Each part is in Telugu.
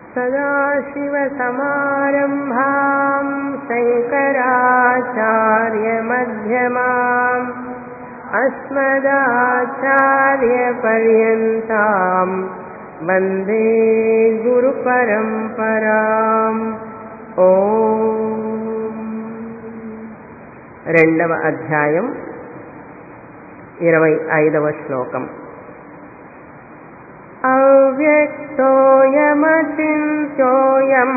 सदाशिवसमारम्भाम् शङ्कराचार्यमध्यमाम् अस्मदाचार्यपर्यन्ताम् वन्दे గురుపరంపరాం ఓం రెండవ అధ్యాయం ఇరవై ఐదవ శ్లోకం అవ్యక్తోయమచింత్యోయం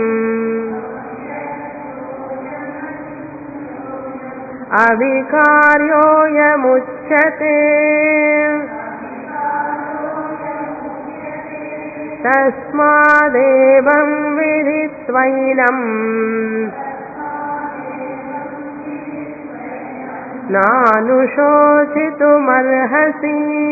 అవికార్యోయముచ్యతే తస్మాదేవం విదిత్వైనం నానుశోచితుమర్హసి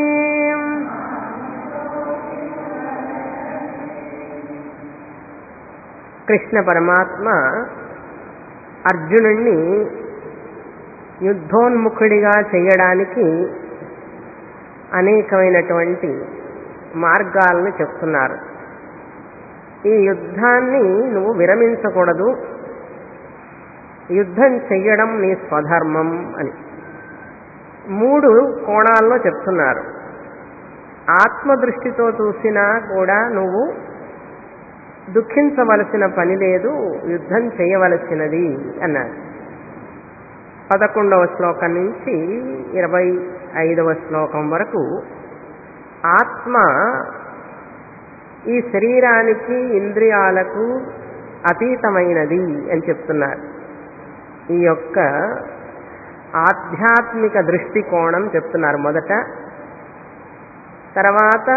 కృష్ణ పరమాత్మ అర్జునుణ్ణి యుద్ధోన్ముఖుడిగా చేయడానికి అనేకమైనటువంటి మార్గాలను చెప్తున్నారు ఈ యుద్ధాన్ని నువ్వు విరమించకూడదు యుద్ధం చెయ్యడం నీ స్వధర్మం అని మూడు కోణాల్లో చెప్తున్నారు ఆత్మదృష్టితో చూసినా కూడా నువ్వు దుఃఖించవలసిన పని లేదు యుద్ధం చేయవలసినది అన్నారు పదకొండవ శ్లోకం నుంచి ఇరవై ఐదవ శ్లోకం వరకు ఆత్మ ఈ శరీరానికి ఇంద్రియాలకు అతీతమైనది అని చెప్తున్నారు ఈ యొక్క ఆధ్యాత్మిక దృష్టికోణం చెప్తున్నారు మొదట తర్వాత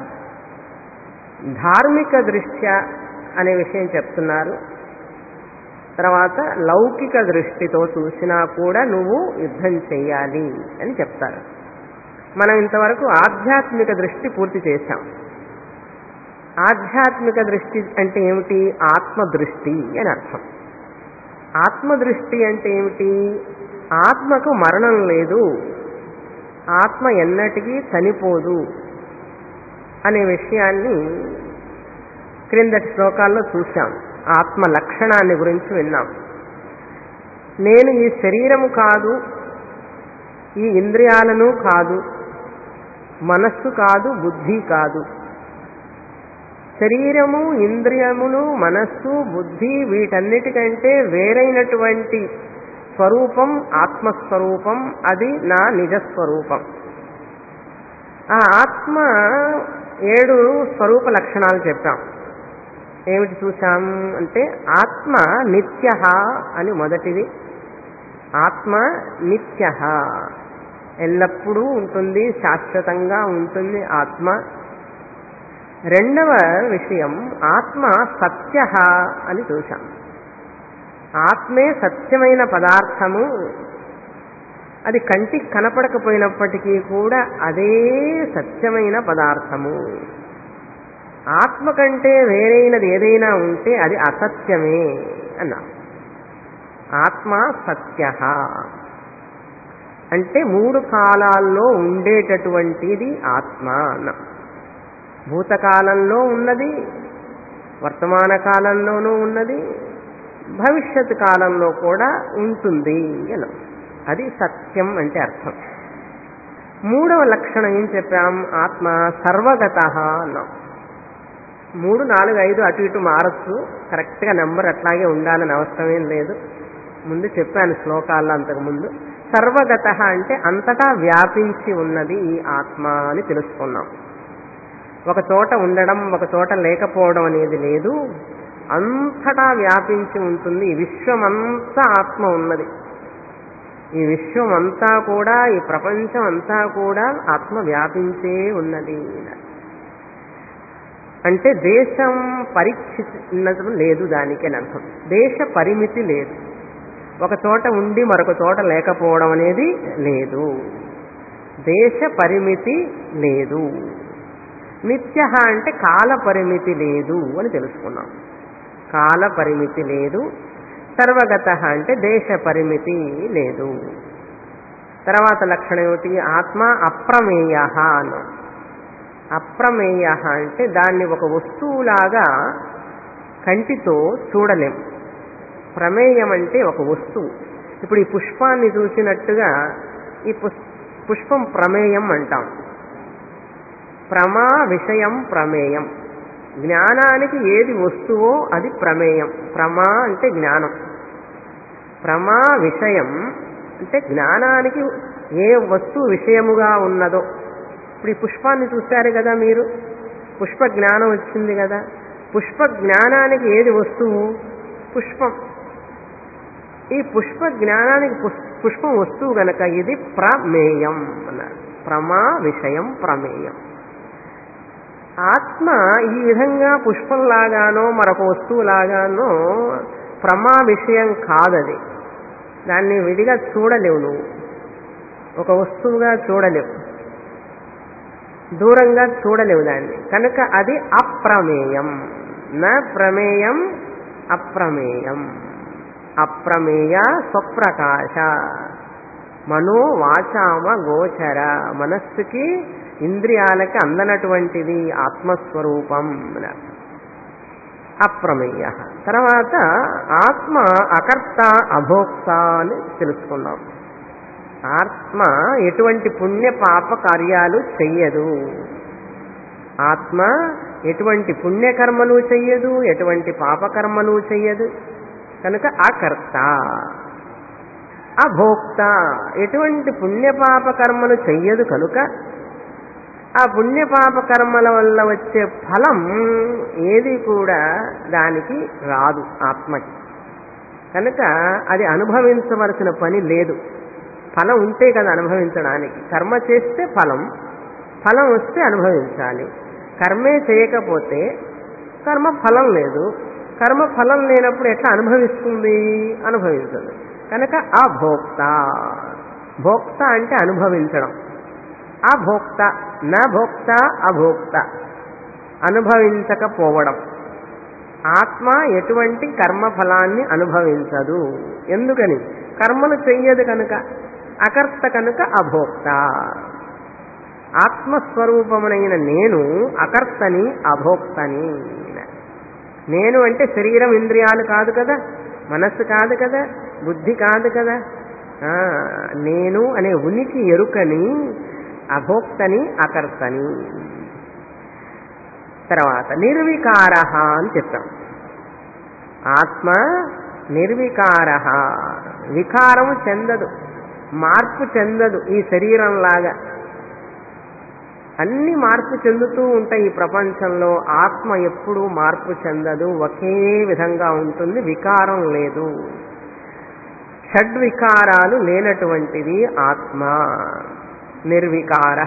ధార్మిక దృష్ట్యా అనే విషయం చెప్తున్నారు తర్వాత లౌకిక దృష్టితో చూసినా కూడా నువ్వు యుద్ధం చెయ్యాలి అని చెప్తారు మనం ఇంతవరకు ఆధ్యాత్మిక దృష్టి పూర్తి చేశాం ఆధ్యాత్మిక దృష్టి అంటే ఏమిటి ఆత్మదృష్టి అని అర్థం ఆత్మదృష్టి అంటే ఏమిటి ఆత్మకు మరణం లేదు ఆత్మ ఎన్నటికీ చనిపోదు అనే విషయాన్ని క్రిందటి శ్లోకాల్లో చూశాం ఆత్మ లక్షణాన్ని గురించి విన్నాం నేను ఈ శరీరము కాదు ఈ ఇంద్రియాలను కాదు మనస్సు కాదు బుద్ధి కాదు శరీరము ఇంద్రియములు మనస్సు బుద్ధి వీటన్నిటికంటే వేరైనటువంటి స్వరూపం ఆత్మస్వరూపం అది నా నిజస్వరూపం ఆ ఆత్మ ఏడు స్వరూప లక్షణాలు చెప్పాం ఏమిటి చూసాం అంటే ఆత్మ నిత్య అని మొదటిది ఆత్మ నిత్య ఎల్లప్పుడూ ఉంటుంది శాశ్వతంగా ఉంటుంది ఆత్మ రెండవ విషయం ఆత్మ సత్య అని చూశాం ఆత్మే సత్యమైన పదార్థము అది కంటికి కనపడకపోయినప్పటికీ కూడా అదే సత్యమైన పదార్థము ఆత్మ కంటే వేరైనది ఏదైనా ఉంటే అది అసత్యమే అన్నా ఆత్మ సత్య అంటే మూడు కాలాల్లో ఉండేటటువంటిది ఆత్మ అన్నా భూతకాలంలో ఉన్నది వర్తమాన కాలంలోనూ ఉన్నది భవిష్యత్ కాలంలో కూడా ఉంటుంది అని అది సత్యం అంటే అర్థం మూడవ లక్షణం ఏం చెప్పాం ఆత్మ సర్వగత అన్నాం మూడు నాలుగు ఐదు అటు ఇటు మారచ్చు కరెక్ట్గా నెంబర్ అట్లాగే ఉండాలని అవసరమేం లేదు ముందు చెప్పాను శ్లోకాల్లో అంతకుముందు సర్వగత అంటే అంతటా వ్యాపించి ఉన్నది ఈ ఆత్మ అని తెలుసుకున్నాం ఒక చోట ఉండడం ఒక చోట లేకపోవడం అనేది లేదు అంతటా వ్యాపించి ఉంటుంది ఈ విశ్వమంతా ఆత్మ ఉన్నది ఈ విశ్వం అంతా కూడా ఈ ప్రపంచం అంతా కూడా ఆత్మ వ్యాపించే ఉన్నది అంటే దేశం పరిచ్ఛిన్నతం లేదు దానికి అని అర్థం దేశ పరిమితి లేదు ఒక చోట ఉండి మరొక చోట లేకపోవడం అనేది లేదు దేశ పరిమితి లేదు నిత్య అంటే కాల పరిమితి లేదు అని తెలుసుకున్నాం కాల పరిమితి లేదు సర్వగత అంటే దేశ పరిమితి లేదు తర్వాత లక్షణం ఏమిటి ఆత్మ అప్రమేయ అన్నాం అప్రమేయ అంటే దాన్ని ఒక వస్తువులాగా కంటితో చూడలేం ప్రమేయం అంటే ఒక వస్తువు ఇప్పుడు ఈ పుష్పాన్ని చూసినట్టుగా ఈ పుష్ పుష్పం ప్రమేయం అంటాం ప్రమా విషయం ప్రమేయం జ్ఞానానికి ఏది వస్తువో అది ప్రమేయం ప్రమా అంటే జ్ఞానం ప్రమా విషయం అంటే జ్ఞానానికి ఏ వస్తువు విషయముగా ఉన్నదో ఇప్పుడు ఈ పుష్పాన్ని చూశారు కదా మీరు పుష్ప జ్ఞానం వచ్చింది కదా పుష్ప జ్ఞానానికి ఏది వస్తువు పుష్పం ఈ పుష్ప జ్ఞానానికి పుష్- పుష్పం వస్తువు గనక ఇది ప్రమేయం అన్నారు ప్రమా విషయం ప్రమేయం ఆత్మ ఈ విధంగా పుష్పంలాగానో మరొక వస్తువులాగానో ప్రమా విషయం కాదది దాన్ని విడిగా చూడలేవు నువ్వు ఒక వస్తువుగా చూడలేవు దూరంగా చూడలేవు దాన్ని కనుక అది అప్రమేయం నా ప్రమేయం అప్రమేయం అప్రమేయ స్వప్రకాశ మనో వాచామ గోచర మనస్సుకి ఇంద్రియాలకి అందనటువంటిది ఆత్మస్వరూపం అని అర్థం. అప్రమేయ తర్వాత ఆత్మ అకర్త అభోక్త అని తెలుసుకున్నాం ఆత్మ ఎటువంటి పుణ్య పాప కార్యాలు చెయ్యదు ఆత్మ ఎటువంటి పుణ్యకర్మలు చెయ్యదు ఎటువంటి పాపకర్మలు చెయ్యదు కనుక అకర్త అభోక్త ఎటువంటి పుణ్యపాప కర్మలు చెయ్యదు కనుక ఆ పుణ్యపాప కర్మల వల్ల వచ్చే ఫలం ఏది కూడా దానికి రాదు ఆత్మకి కనుక అది అనుభవించవలసిన పని లేదు ఫలం ఉంటే కదా అనుభవించడానికి కర్మ చేస్తే ఫలం ఫలం వస్తే అనుభవించాలి కర్మే చేయకపోతే కర్మ ఫలం లేదు కర్మ ఫలం లేనప్పుడు ఎట్లా అనుభవిస్తుంది అనుభవించదు కనుక అభోక్త భోక్త అంటే అనుభవించడం అభోక్త నా భోక్త అభోక్త అనుభవించకపోవడం ఆత్మ ఎటువంటి కర్మ ఫలాన్ని అనుభవించదు ఎందుకని కర్మలు చెయ్యదు కనుక అకర్త కనుక అభోక్త ఆత్మస్వరూపమునైన నేను అకర్తని అభోక్తని నేను అంటే శరీరం ఇంద్రియాలు కాదు కదా మనస్సు కాదు కదా బుద్ధి కాదు కదా ఆ, నేను అనే ఉనికి ఎరుకని అభోక్తని అకర్తని తర్వాత నిర్వికార అని చెప్పాం ఆత్మ నిర్వికార వికారము చెందదు మార్పు చెందదు ఈ శరీరంలాగా అన్ని మార్పు చెందుతూ ఉంటాయి ఈ ప్రపంచంలో ఆత్మ ఎప్పుడూ మార్పు చెందదు ఒకే విధంగా ఉంటుంది వికారం లేదు షడ్వికారాలు లేనటువంటిది ఆత్మ నిర్వికార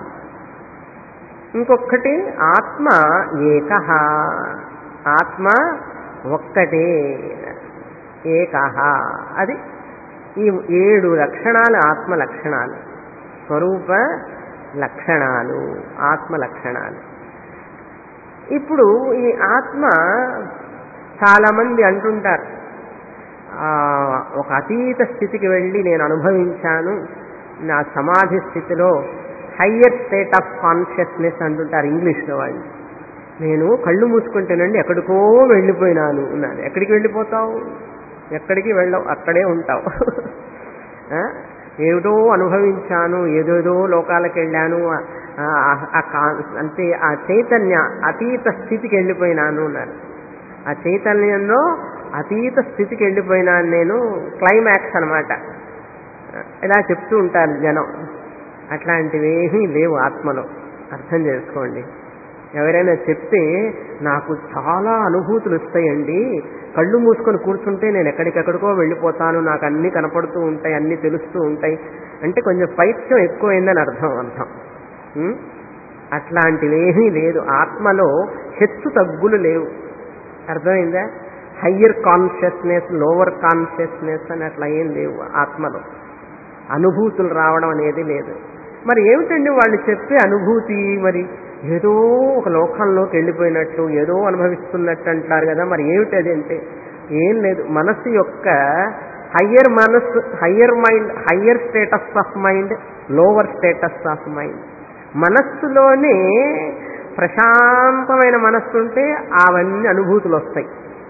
ఇంకొకటి ఆత్మ ఏక ఆత్మ ఒక్కటే ఏక అది ఈ ఏడు లక్షణాలు ఆత్మ లక్షణాలు స్వరూప లక్షణాలు ఆత్మ లక్షణాలు ఇప్పుడు ఈ ఆత్మ చాలామంది అంటుంటారు ఆ, ఒక అతీత స్థితికి వెళ్ళి నేను అనుభవించాను నా సమాధి స్థితిలో హయ్యర్ స్టేట్ ఆఫ్ కాన్షియస్నెస్ అంటుంటారు ఇంగ్లీష్లో వాళ్ళు నేను కళ్ళు మూసుకుంటేనండి ఎక్కడికో వెళ్ళిపోయినాను అన్నాను ఎక్కడికి వెళ్ళిపోతావు ఎక్కడికి వెళ్ళవు అక్కడే ఉంటావు ఆ? ఏదో అనుభవించాను ఏదేదో లోకాలకు వెళ్ళాను ఆ, ఆ కా- అంటే ఆ చైతన్య అతీత స్థితికి వెళ్ళిపోయినాను అన్నారు ఆ చైతన్యంలో అతీత స్థితికి వెళ్ళిపోయినాను నేను క్లైమాక్స్ అనమాట ఇలా చెప్తూ ఉంటారు జనం అట్లాంటివి ఏమీ లేవు ఆత్మలో అర్థం చేసుకోండి ఎవరైనా చెప్తే నాకు చాలా అనుభూతులు వస్తాయండి కళ్ళు మూసుకొని కూర్చుంటే నేను ఎక్కడికెక్కడికో వెళ్ళిపోతాను నాకు అన్నీ కనపడుతూ ఉంటాయి అన్నీ తెలుస్తూ ఉంటాయి అంటే కొంచెం పైత్యం ఎక్కువైందని అర్థం అర్థం ఉం? అట్లాంటివేమీ లేదు ఆత్మలో హెచ్చు తగ్గులు లేవు అర్థమైందా హయ్యర్ కాన్షియస్నెస్ లోవర్ కాన్షియస్నెస్ అని అట్లా ఏం లేవు ఆత్మలో అనుభూతులు రావడం అనేది లేదు మరి ఏమిటండి వాళ్ళు చెప్పే అనుభూతి మరి ఏదో ఒక లోకంలోకి వెళ్ళిపోయినట్లు ఏదో అనుభవిస్తున్నట్టు అంటారు కదా మరి ఏమిటి అది అంటే ఏం లేదు మనస్సు యొక్క హయ్యర్ మనస్సు higher mind higher status of mind lower status of mind మనస్సులోనే ప్రశాంతమైన మనస్సు ఉంటే అవన్నీ అనుభూతులు వస్తాయి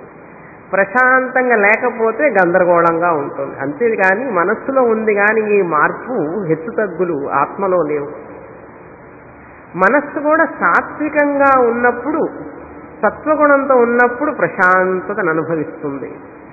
ప్రశాంతంగా లేకపోతే గందరగోళంగా ఉంటుంది అంతేగాని మనస్సులో ఉంది కానీ ఈ మార్పు హెచ్చు తగ్గులు ఆత్మలో లేవు మనస్సు కూడా సాత్వికంగా ఉన్నప్పుడు సత్వగుణంతో ఉన్నప్పుడు ప్రశాంతతను అనుభవిస్తుంది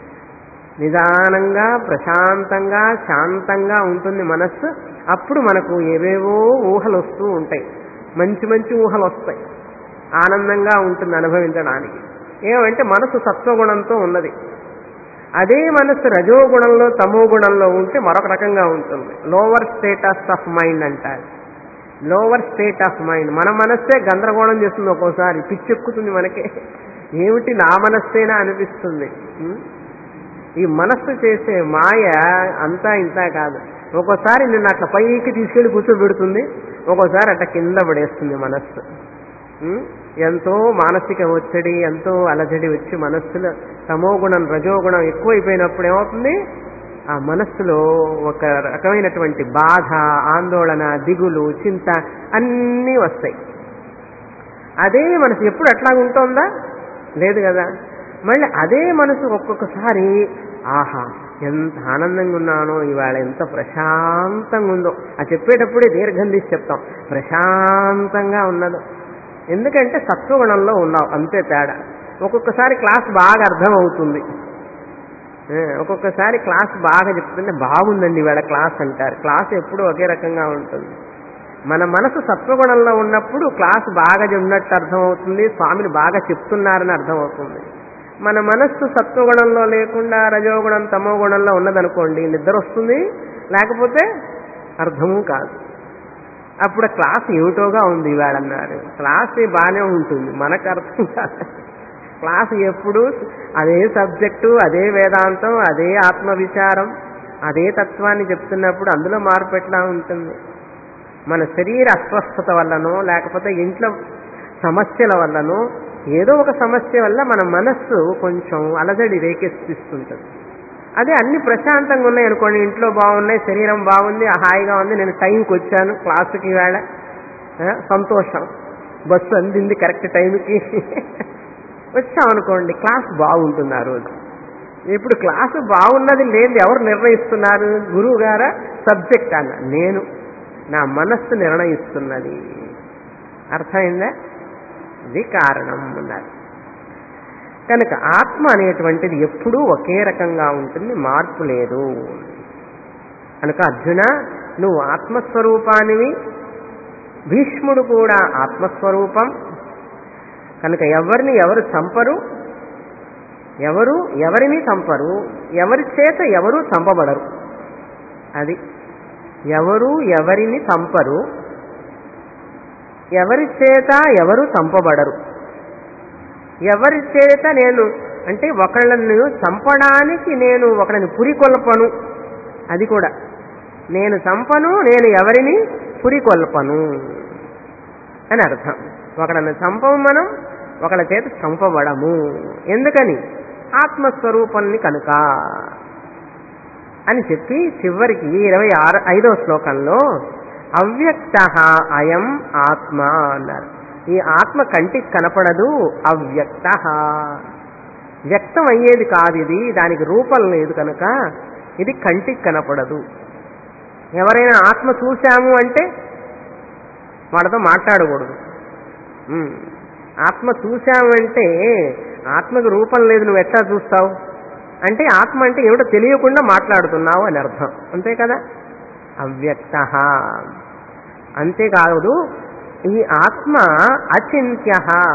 నిదానంగా ప్రశాంతంగా శాంతంగా ఉంటుంది మనస్సు అప్పుడు మనకు ఏవేవో ఊహలు వస్తూ ఉంటాయి మంచి మంచి ఊహలు వస్తాయి ఆనందంగా ఉంటుంది అనుభవించడానికి ఏమంటే మనసు సత్వగుణంతో ఉన్నది అదే మనసు రజోగుణంలో తమో గుణంలో ఉంటే మరొక రకంగా ఉంటుంది లోవర్ స్టేటస్ ఆఫ్ మైండ్ అంటారు లోవర్ స్టేట్ ఆఫ్ మైండ్ మన మనస్సే గందరగోళం చేస్తుంది ఒక్కోసారి పిచ్చెక్కుతుంది మనకే ఏమిటి నా మనస్సేనా అనిపిస్తుంది ఉం? ఈ మనస్సు చేసే మాయ అంతా ఇంత కాదు ఒక్కోసారి నిన్ను అట్లా పైకి తీసుకెళ్లి కూర్చోబెడుతుంది ఒక్కోసారి అట్లా కింద పడేస్తుంది మనస్సు ఉం? ఎంతో మానసిక ఒత్తిడి ఎంతో అలజడి వచ్చి మనస్సులో తమోగుణం రజోగుణం ఎక్కువైపోయినప్పుడు ఏమవుతుంది ఆ మనస్సులో ఒక రకమైనటువంటి బాధ ఆందోళన దిగులు చింత అన్నీ వస్తాయి అదే మనసు ఎప్పుడు అట్లా ఉంటుందా లేదు కదా మళ్ళీ అదే మనసు ఒక్కొక్కసారి ఆహా ఎంత ఆనందంగా ఉన్నానో ఇవాళ ఎంత ప్రశాంతంగా ఉందో ఆ చెప్పేటప్పుడే దీర్ఘం తీసి చెప్తాం ప్రశాంతంగా ఉన్నదో ఎందుకంటే సత్వగుణంలో ఉన్నావు అంతే తేడా ఒక్కొక్కసారి క్లాస్ బాగా అర్థం అవుతుంది ఏ, ఒక్కొక్కసారి క్లాస్ బాగా చెప్తుంటే బాగుందండి ఇవాళ క్లాస్ అంటారు క్లాస్ ఎప్పుడూ ఒకే రకంగా ఉంటుంది మన మనసు సత్వగుణంలో ఉన్నప్పుడు క్లాస్ బాగా ఉన్నట్టు అర్థమవుతుంది స్వామిని బాగా చెప్తున్నారని అర్థమవుతుంది మన మనస్సు సత్వగుణంలో లేకుండా రజోగుణం తమో గుణంలో ఉన్నదనుకోండి నిద్ర వస్తుంది లేకపోతే అర్థము కాదు అప్పుడు ఆ క్లాస్ ఏమిటోగా ఉంది ఇవాళ అన్నారు క్లాస్ బాగానే ఉంటుంది మనకు అర్థం కాదు క్లాస్ ఎప్పుడు అదే సబ్జెక్టు అదే వేదాంతం అదే ఆత్మ విచారం అదే తత్వాన్ని చెప్తున్నప్పుడు అందులో మార్పు ఎట్లా ఉంటుంది మన శరీర అస్వస్థత వల్లనో లేకపోతే ఇంట్లో సమస్యల వల్లనో ఏదో ఒక సమస్య వల్ల మన మనస్సు కొంచెం అలజడి రేకెత్తిస్తుంటుంది అదే అన్ని ప్రశాంతంగా ఉన్నాయి అనుకోండి ఇంట్లో బాగున్నాయి శరీరం బాగుంది హాయిగా ఉంది నేను టైంకి వచ్చాను క్లాసుకి వేళ సంతోషం బస్సు అందింది కరెక్ట్ టైంకి వచ్చామనుకోండి క్లాస్ బాగుంటుంది ఆ రోజు ఇప్పుడు క్లాసు బాగున్నది లేదు ఎవరు నిర్ణయిస్తున్నారు గురువు గారా సబ్జెక్ట్ అన్న నేను నా మనస్సు నిర్ణయిస్తున్నది అర్థమైందా ఇది కారణం అన్నారు కనుక ఆత్మ అనేటువంటిది ఎప్పుడూ ఒకే రకంగా ఉంటుంది మార్పు లేదు కనుక అర్జున నువ్వు ఆత్మస్వరూపానివి భీష్ముడు కూడా ఆత్మస్వరూపం కనుక ఎవరిని ఎవరు చంపరు ఎవరు ఎవరిని చంపరు ఎవరి చేత ఎవరు చంపబడరు అది ఎవరు ఎవరిని చంపరు ఎవరి చేత ఎవరు చంపబడరు ఎవరి చేత నేను అంటే ఒకళ్ళను చంపడానికి నేను ఒకళ్ళని పురికొల్పను అది కూడా నేను చంపను నేను ఎవరిని పురికొల్పను అని అర్థం ఒకళ్ళని చంపము మనం ఒకళ్ళ చేత చంపబడము ఎందుకని ఆత్మస్వరూపాన్ని కనుక అని చెప్పి చివరికి ఇరవై ఆరు ఐదవ శ్లోకంలో అవ్యక్త అయం ఆత్మ అన్నారు ఈ ఆత్మ కంటికి కనపడదు అవ్యక్త వ్యక్తం అయ్యేది కాదు ఇది దానికి రూపం లేదు కనుక ఇది కంటికి కనపడదు ఎవరైనా ఆత్మ చూశాము అంటే వాళ్ళతో మాట్లాడకూడదు ఉమ్. ఆత్మ చూశామంటే ఆత్మకు రూపం లేదు నువ్వు ఎట్లా చూస్తావు అంటే ఆత్మ అంటే ఏమిటో తెలియకుండా మాట్లాడుతున్నావు అని అర్థం అంతే కదా అవ్యక్త అంతేకాదు ఈ ఆత్మ అచింత్య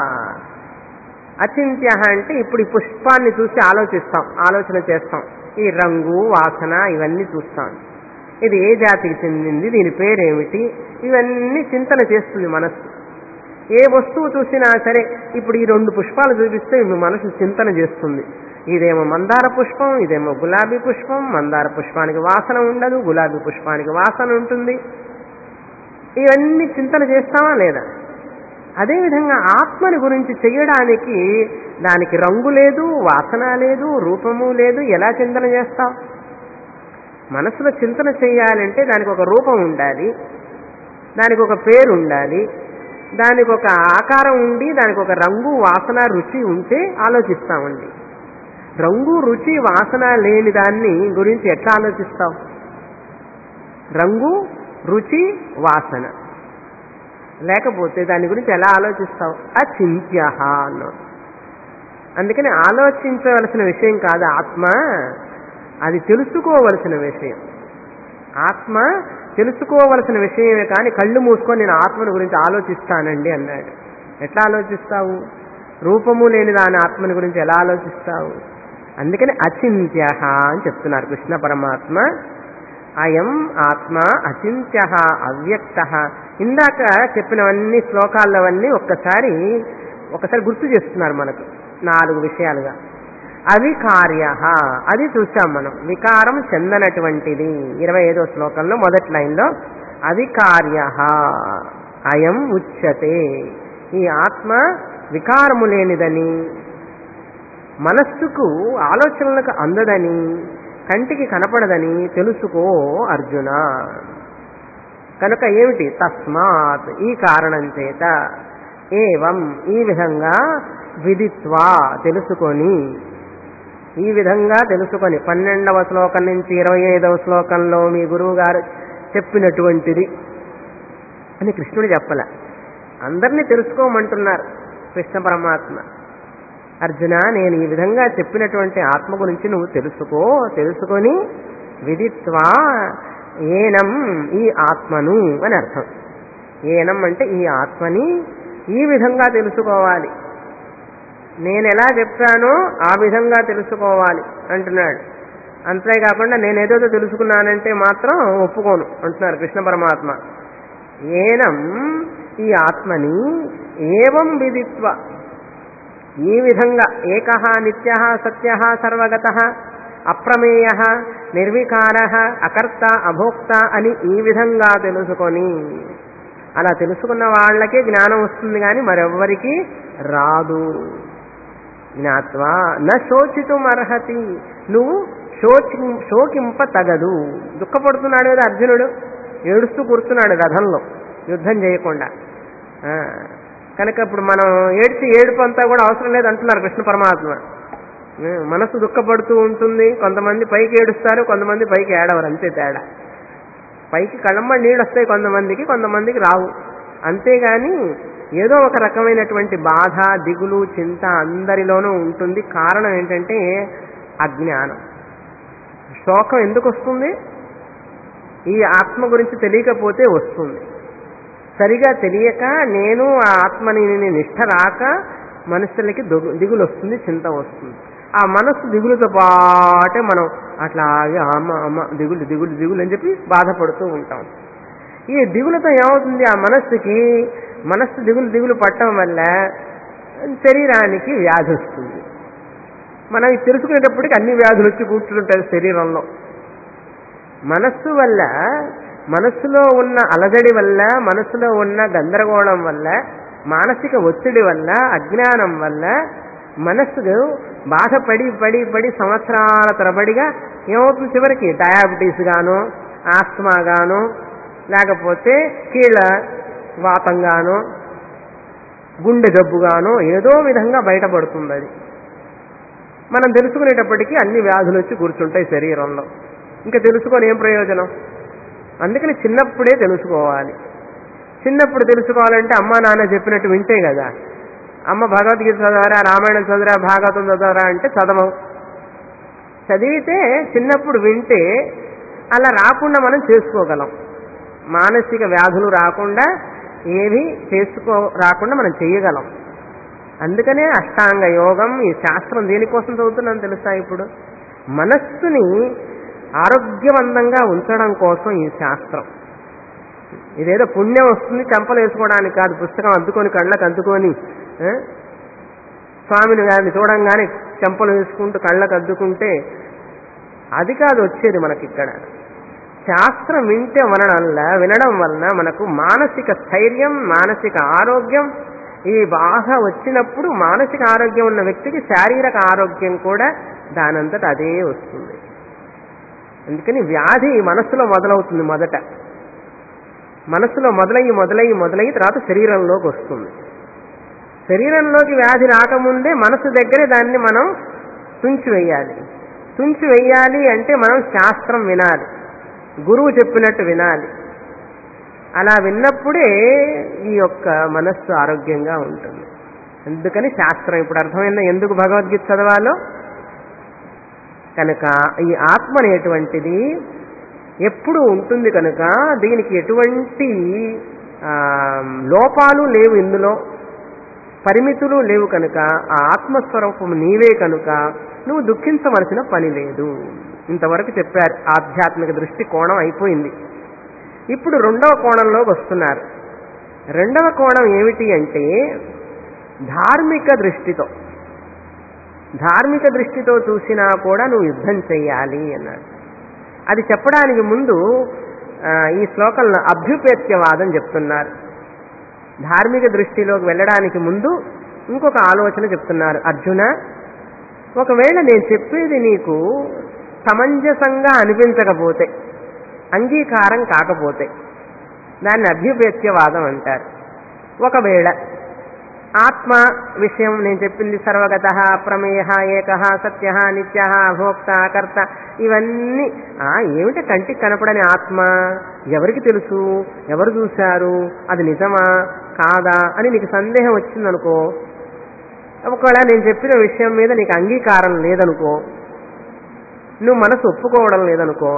అచింత్య అంటే ఇప్పుడు ఈ పుష్పాన్ని చూసి ఆలోచిస్తాం ఆలోచన చేస్తాం ఈ రంగు వాసన ఇవన్నీ చూస్తాం ఇది ఏ జాతికి చెందింది దీని పేరేమిటి ఇవన్నీ చింతన చేస్తుంది మనస్సు ఏ వస్తువు చూసినా సరే ఇప్పుడు ఈ రెండు పుష్పాలు చూపిస్తే మీ మనసు చింతన చేస్తుంది ఇదేమో మందార పుష్పం ఇదేమో గులాబీ పుష్పం మందార పుష్పానికి వాసన ఉండదు గులాబీ పుష్పానికి వాసన ఉంటుంది ఇవన్నీ చింతన చేస్తామా లేదా అదేవిధంగా ఆత్మని గురించి చేయడానికి దానికి రంగు లేదు వాసన లేదు రూపము లేదు ఎలా చింతన చేస్తావు మనసులో చింతన చేయాలంటే దానికి ఒక రూపం ఉండాలి దానికి ఒక పేరు ఉండాలి దానికి ఒక ఆకారం ఉండి దానికి ఒక రంగు వాసన రుచి ఉంటే ఆలోచిస్తామండి రంగు రుచి వాసన లేని దాన్ని గురించి ఎట్లా ఆలోచిస్తావు రంగు రుచి వాసన లేకపోతే దాని గురించి ఎలా ఆలోచిస్తావు అచింత్య అన్నాడు అందుకని ఆలోచించవలసిన విషయం కాదు ఆత్మ అది తెలుసుకోవలసిన విషయం ఆత్మ తెలుసుకోవలసిన విషయమే కానీ కళ్ళు మూసుకొని నేను ఆత్మను గురించి ఆలోచిస్తానండి అన్నాడు ఎట్లా ఆలోచిస్తావు రూపము లేని దాని ఆత్మని గురించి ఎలా ఆలోచిస్తావు అందుకని అచింత్య అని చెప్తున్నారు కృష్ణ పరమాత్మ అయం ఆత్మ అచింత్య అవ్యక్త ఇందాక చెప్పినవన్నీ శ్లోకాలవన్నీ ఒక్కసారి ఒకసారి గుర్తు చేస్తున్నారు మనకు నాలుగు విషయాలుగా అవికార్య అది చూసాం మనం వికారం చెందనటువంటిది ఇరవై ఐదో శ్లోకంలో మొదటి లైన్లో అవికార్య అయం ఉచ్యతే ఈ ఆత్మ వికారము లేనిదని మనస్సుకు ఆలోచనలకు అందదని కంటికి కనపడదని తెలుసుకో అర్జున కనుక ఏమిటి తస్మాత్ ఈ కారణం చేత ఏవం ఈ విధంగా విదిత్వా తెలుసుకొని ఈ విధంగా తెలుసుకొని పన్నెండవ శ్లోకం నుంచి ఇరవై ఐదవ శ్లోకంలో మీ గురువు గారు చెప్పినటువంటిది అని కృష్ణుడు చెప్పలే అందరినీ తెలుసుకోమంటున్నారు కృష్ణ పరమాత్మ అర్జున నేను ఈ విధంగా చెప్పినటువంటి ఆత్మ గురించి నువ్వు తెలుసుకో తెలుసుకొని విదిత్వా ఏనం ఈ ఆత్మను అని అర్థం ఏనం అంటే ఈ ఆత్మని ఈ విధంగా తెలుసుకోవాలి నేను ఎలా చెప్పానో ఆ విధంగా తెలుసుకోవాలి అంటున్నాడు అంతేకాకుండా నేను ఏదేదో తెలుసుకున్నానంటే మాత్రం ఒప్పుకోను అంటున్నారు కృష్ణ పరమాత్మ ఏనం ఈ ఆత్మని ఏవం విదిత్వ ఈ విధంగా ఏక నిత్య సత్య సర్వగత అప్రమేయ నిర్వికార అకర్త అభోక్త అని ఈ విధంగా తెలుసుకొని అలా తెలుసుకున్న వాళ్ళకే జ్ఞానం వస్తుంది కానీ మరెవ్వరికి రాదు జ్ఞాత్వా న శోచితం అర్హతి నువ్వు శోచి శోకింప తగదు దుఃఖపడుతున్నాడు కదా అర్జునుడు ఏడుస్తూ కూర్చున్నాడు రథంలో యుద్ధం చేయకుండా ఆ, కనుక ఇప్పుడు మనం ఏడ్చి ఏడుపు అంతా కూడా అవసరం లేదు అంటున్నారు కృష్ణ పరమాత్మ ఆ, మనసు దుఃఖపడుతూ ఉంటుంది కొంతమంది పైకి ఏడుస్తారు కొంతమంది పైకి ఏడవరు అంతే తేడా పైకి కళ్ళమ్మ నీళ్ళు వస్తాయి కొంతమందికి కొంతమందికి రావు అంతేగాని ఏదో ఒక రకమైనటువంటి బాధ దిగులు చింత అందరిలోనూ ఉంటుంది కారణం ఏంటంటే అజ్ఞానం శోకం ఎందుకు వస్తుంది ఈ ఆత్మ గురించి తెలియకపోతే వస్తుంది సరిగా తెలియక నేను ఆ ఆత్మని నేను నిష్ఠ రాక మనుషులకి దిగు- దిగులు వస్తుంది చింత వస్తుంది ఆ మనస్సు దిగులుతో పాటే మనం అట్లాగే అమ్మ అమ్మ దిగులు దిగులు దిగులు అని చెప్పి బాధపడుతూ ఉంటాం ఈ దిగులతో ఏమవుతుంది ఆ మనస్సుకి మనస్సు దిగులు దిగులు పట్టడం వల్ల శరీరానికి వ్యాధి వస్తుంది మనం ఇది తెలుసుకునేటప్పటికి అన్ని వ్యాధులు వచ్చి కూర్చుంటాయి శరీరంలో మనస్సు వల్ల మనస్సులో ఉన్న అలజడి వల్ల మనస్సులో ఉన్న గందరగోళం వల్ల మానసిక ఒత్తిడి వల్ల అజ్ఞానం వల్ల మనస్సు బాధపడి పడి పడి సంవత్సరాల తరబడిగా ఏమవుతుంది చివరికి డయాబెటీస్ గాను ఆస్మా గాను లేకపోతే కీళ్ళ వాతంగాను గుండె జబ్బుగాను ఏదో విధంగా బయటపడుతుంది అది మనం తెలుసుకునేటప్పటికీ అన్ని వ్యాధులు వచ్చి కూర్చుంటాయి శరీరంలో ఇంకా తెలుసుకొని ఏం ప్రయోజనం అందుకని చిన్నప్పుడే తెలుసుకోవాలి చిన్నప్పుడు తెలుసుకోవాలంటే అమ్మా నాన్న చెప్పినట్టు వింటే కదా అమ్మ భగవద్గీత చదవరా రామాయణం చదవరా భాగవతం చదవరా అంటే చదవం చదివితే చిన్నప్పుడు వింటే అలా రాకుండా మనం చేసుకోగలం మానసిక వ్యాధులు రాకుండా ఏవి చేసుకో రాకుండా మనం చేయగలం అందుకనే అష్టాంగ యోగం ఈ శాస్త్రం దేనికోసం చదువుతున్నాను తెలుసా ఇప్పుడు మనస్సుని ఆరోగ్యవంతంగా ఉంచడం కోసం ఈ శాస్త్రం ఇదేదో పుణ్యం వస్తుంది చెంపలు వేసుకోవడానికి కాదు పుస్తకం అద్దుకొని కళ్ళకు అద్దుకొని ఆ? స్వామిని గారిని చూడంగానే చెంపలు వేసుకుంటూ కళ్ళకు అద్దుకుంటే అది కాదు వచ్చేది మనకి ఇక్కడ శాస్త్రం వింటే వలన వినడం వలన మనకు మానసిక స్థైర్యం మానసిక ఆరోగ్యం ఇవి బాగా వచ్చినప్పుడు మానసిక ఆరోగ్యం ఉన్న వ్యక్తికి శారీరక ఆరోగ్యం కూడా దానంతట అదే వస్తుంది అందుకని వ్యాధి మనస్సులో మొదలవుతుంది మొదట మనస్సులో మొదలయ్యి మొదలయ్యి మొదలయ్యి తర్వాత శరీరంలోకి వస్తుంది శరీరంలోకి వ్యాధి రాకముందే మనసు దగ్గరే దాన్ని మనం తుంచి వెయ్యాలి తుంచి వెయ్యాలి అంటే మనం శాస్త్రం వినాలి గురువు చెప్పినట్టు వినాలి అలా విన్నప్పుడే ఈ యొక్క మనస్సు ఆరోగ్యంగా ఉంటుంది అందుకని శాస్త్రం ఇప్పుడు అర్థమైందా ఎందుకు భగవద్గీత చదవాలో కనుక ఈ ఆత్మ అనేటువంటిది ఎప్పుడు ఉంటుంది కనుక దీనికి ఎటువంటి ఆ, లోపాలు లేవు ఇందులో పరిమితులు లేవు కనుక ఆ ఆత్మస్వరూపం నీవే కనుక నువ్వు దుఃఖించవలసిన పని లేదు ఇంతవరకు చెప్పారు ఆధ్యాత్మిక దృష్టి కోణం అయిపోయింది ఇప్పుడు రెండవ కోణంలోకి వస్తున్నారు రెండవ కోణం ఏమిటి అంటే ధార్మిక దృష్టితో ధార్మిక దృష్టితో చూసినా కూడా నువ్వు యుద్ధం చెయ్యాలి అన్నాడు అది చెప్పడానికి ముందు ఆ, ఈ శ్లోకంలో అభ్యుపేత్యవాదం చెప్తున్నారు ధార్మిక దృష్టిలోకి వెళ్ళడానికి ముందు ఇంకొక ఆలోచన చెప్తున్నారు అర్జున ఒకవేళ నేను చెప్పేది నీకు సమంజసంగా అనిపించకపోతే అంగీకారం కాకపోతే దాన్ని అభ్యుపేత్యవాదం అంటారు ఒకవేళ ఆత్మ విషయం నేను చెప్పింది సర్వగత ప్రమేయ ఏక సత్య నిత్య భోక్త కర్త ఇవన్నీ ఆ ఏమిటి కంటికి కనపడని ఆత్మ ఎవరికి తెలుసు ఎవరు చూశారు అది నిజమా కాదా అని నీకు సందేహం వచ్చిందనుకో ఒకవేళ నేను చెప్పిన విషయం మీద నీకు అంగీకారం లేదనుకో నువ్వు మనసు ఒప్పుకోవడం లేదనుకో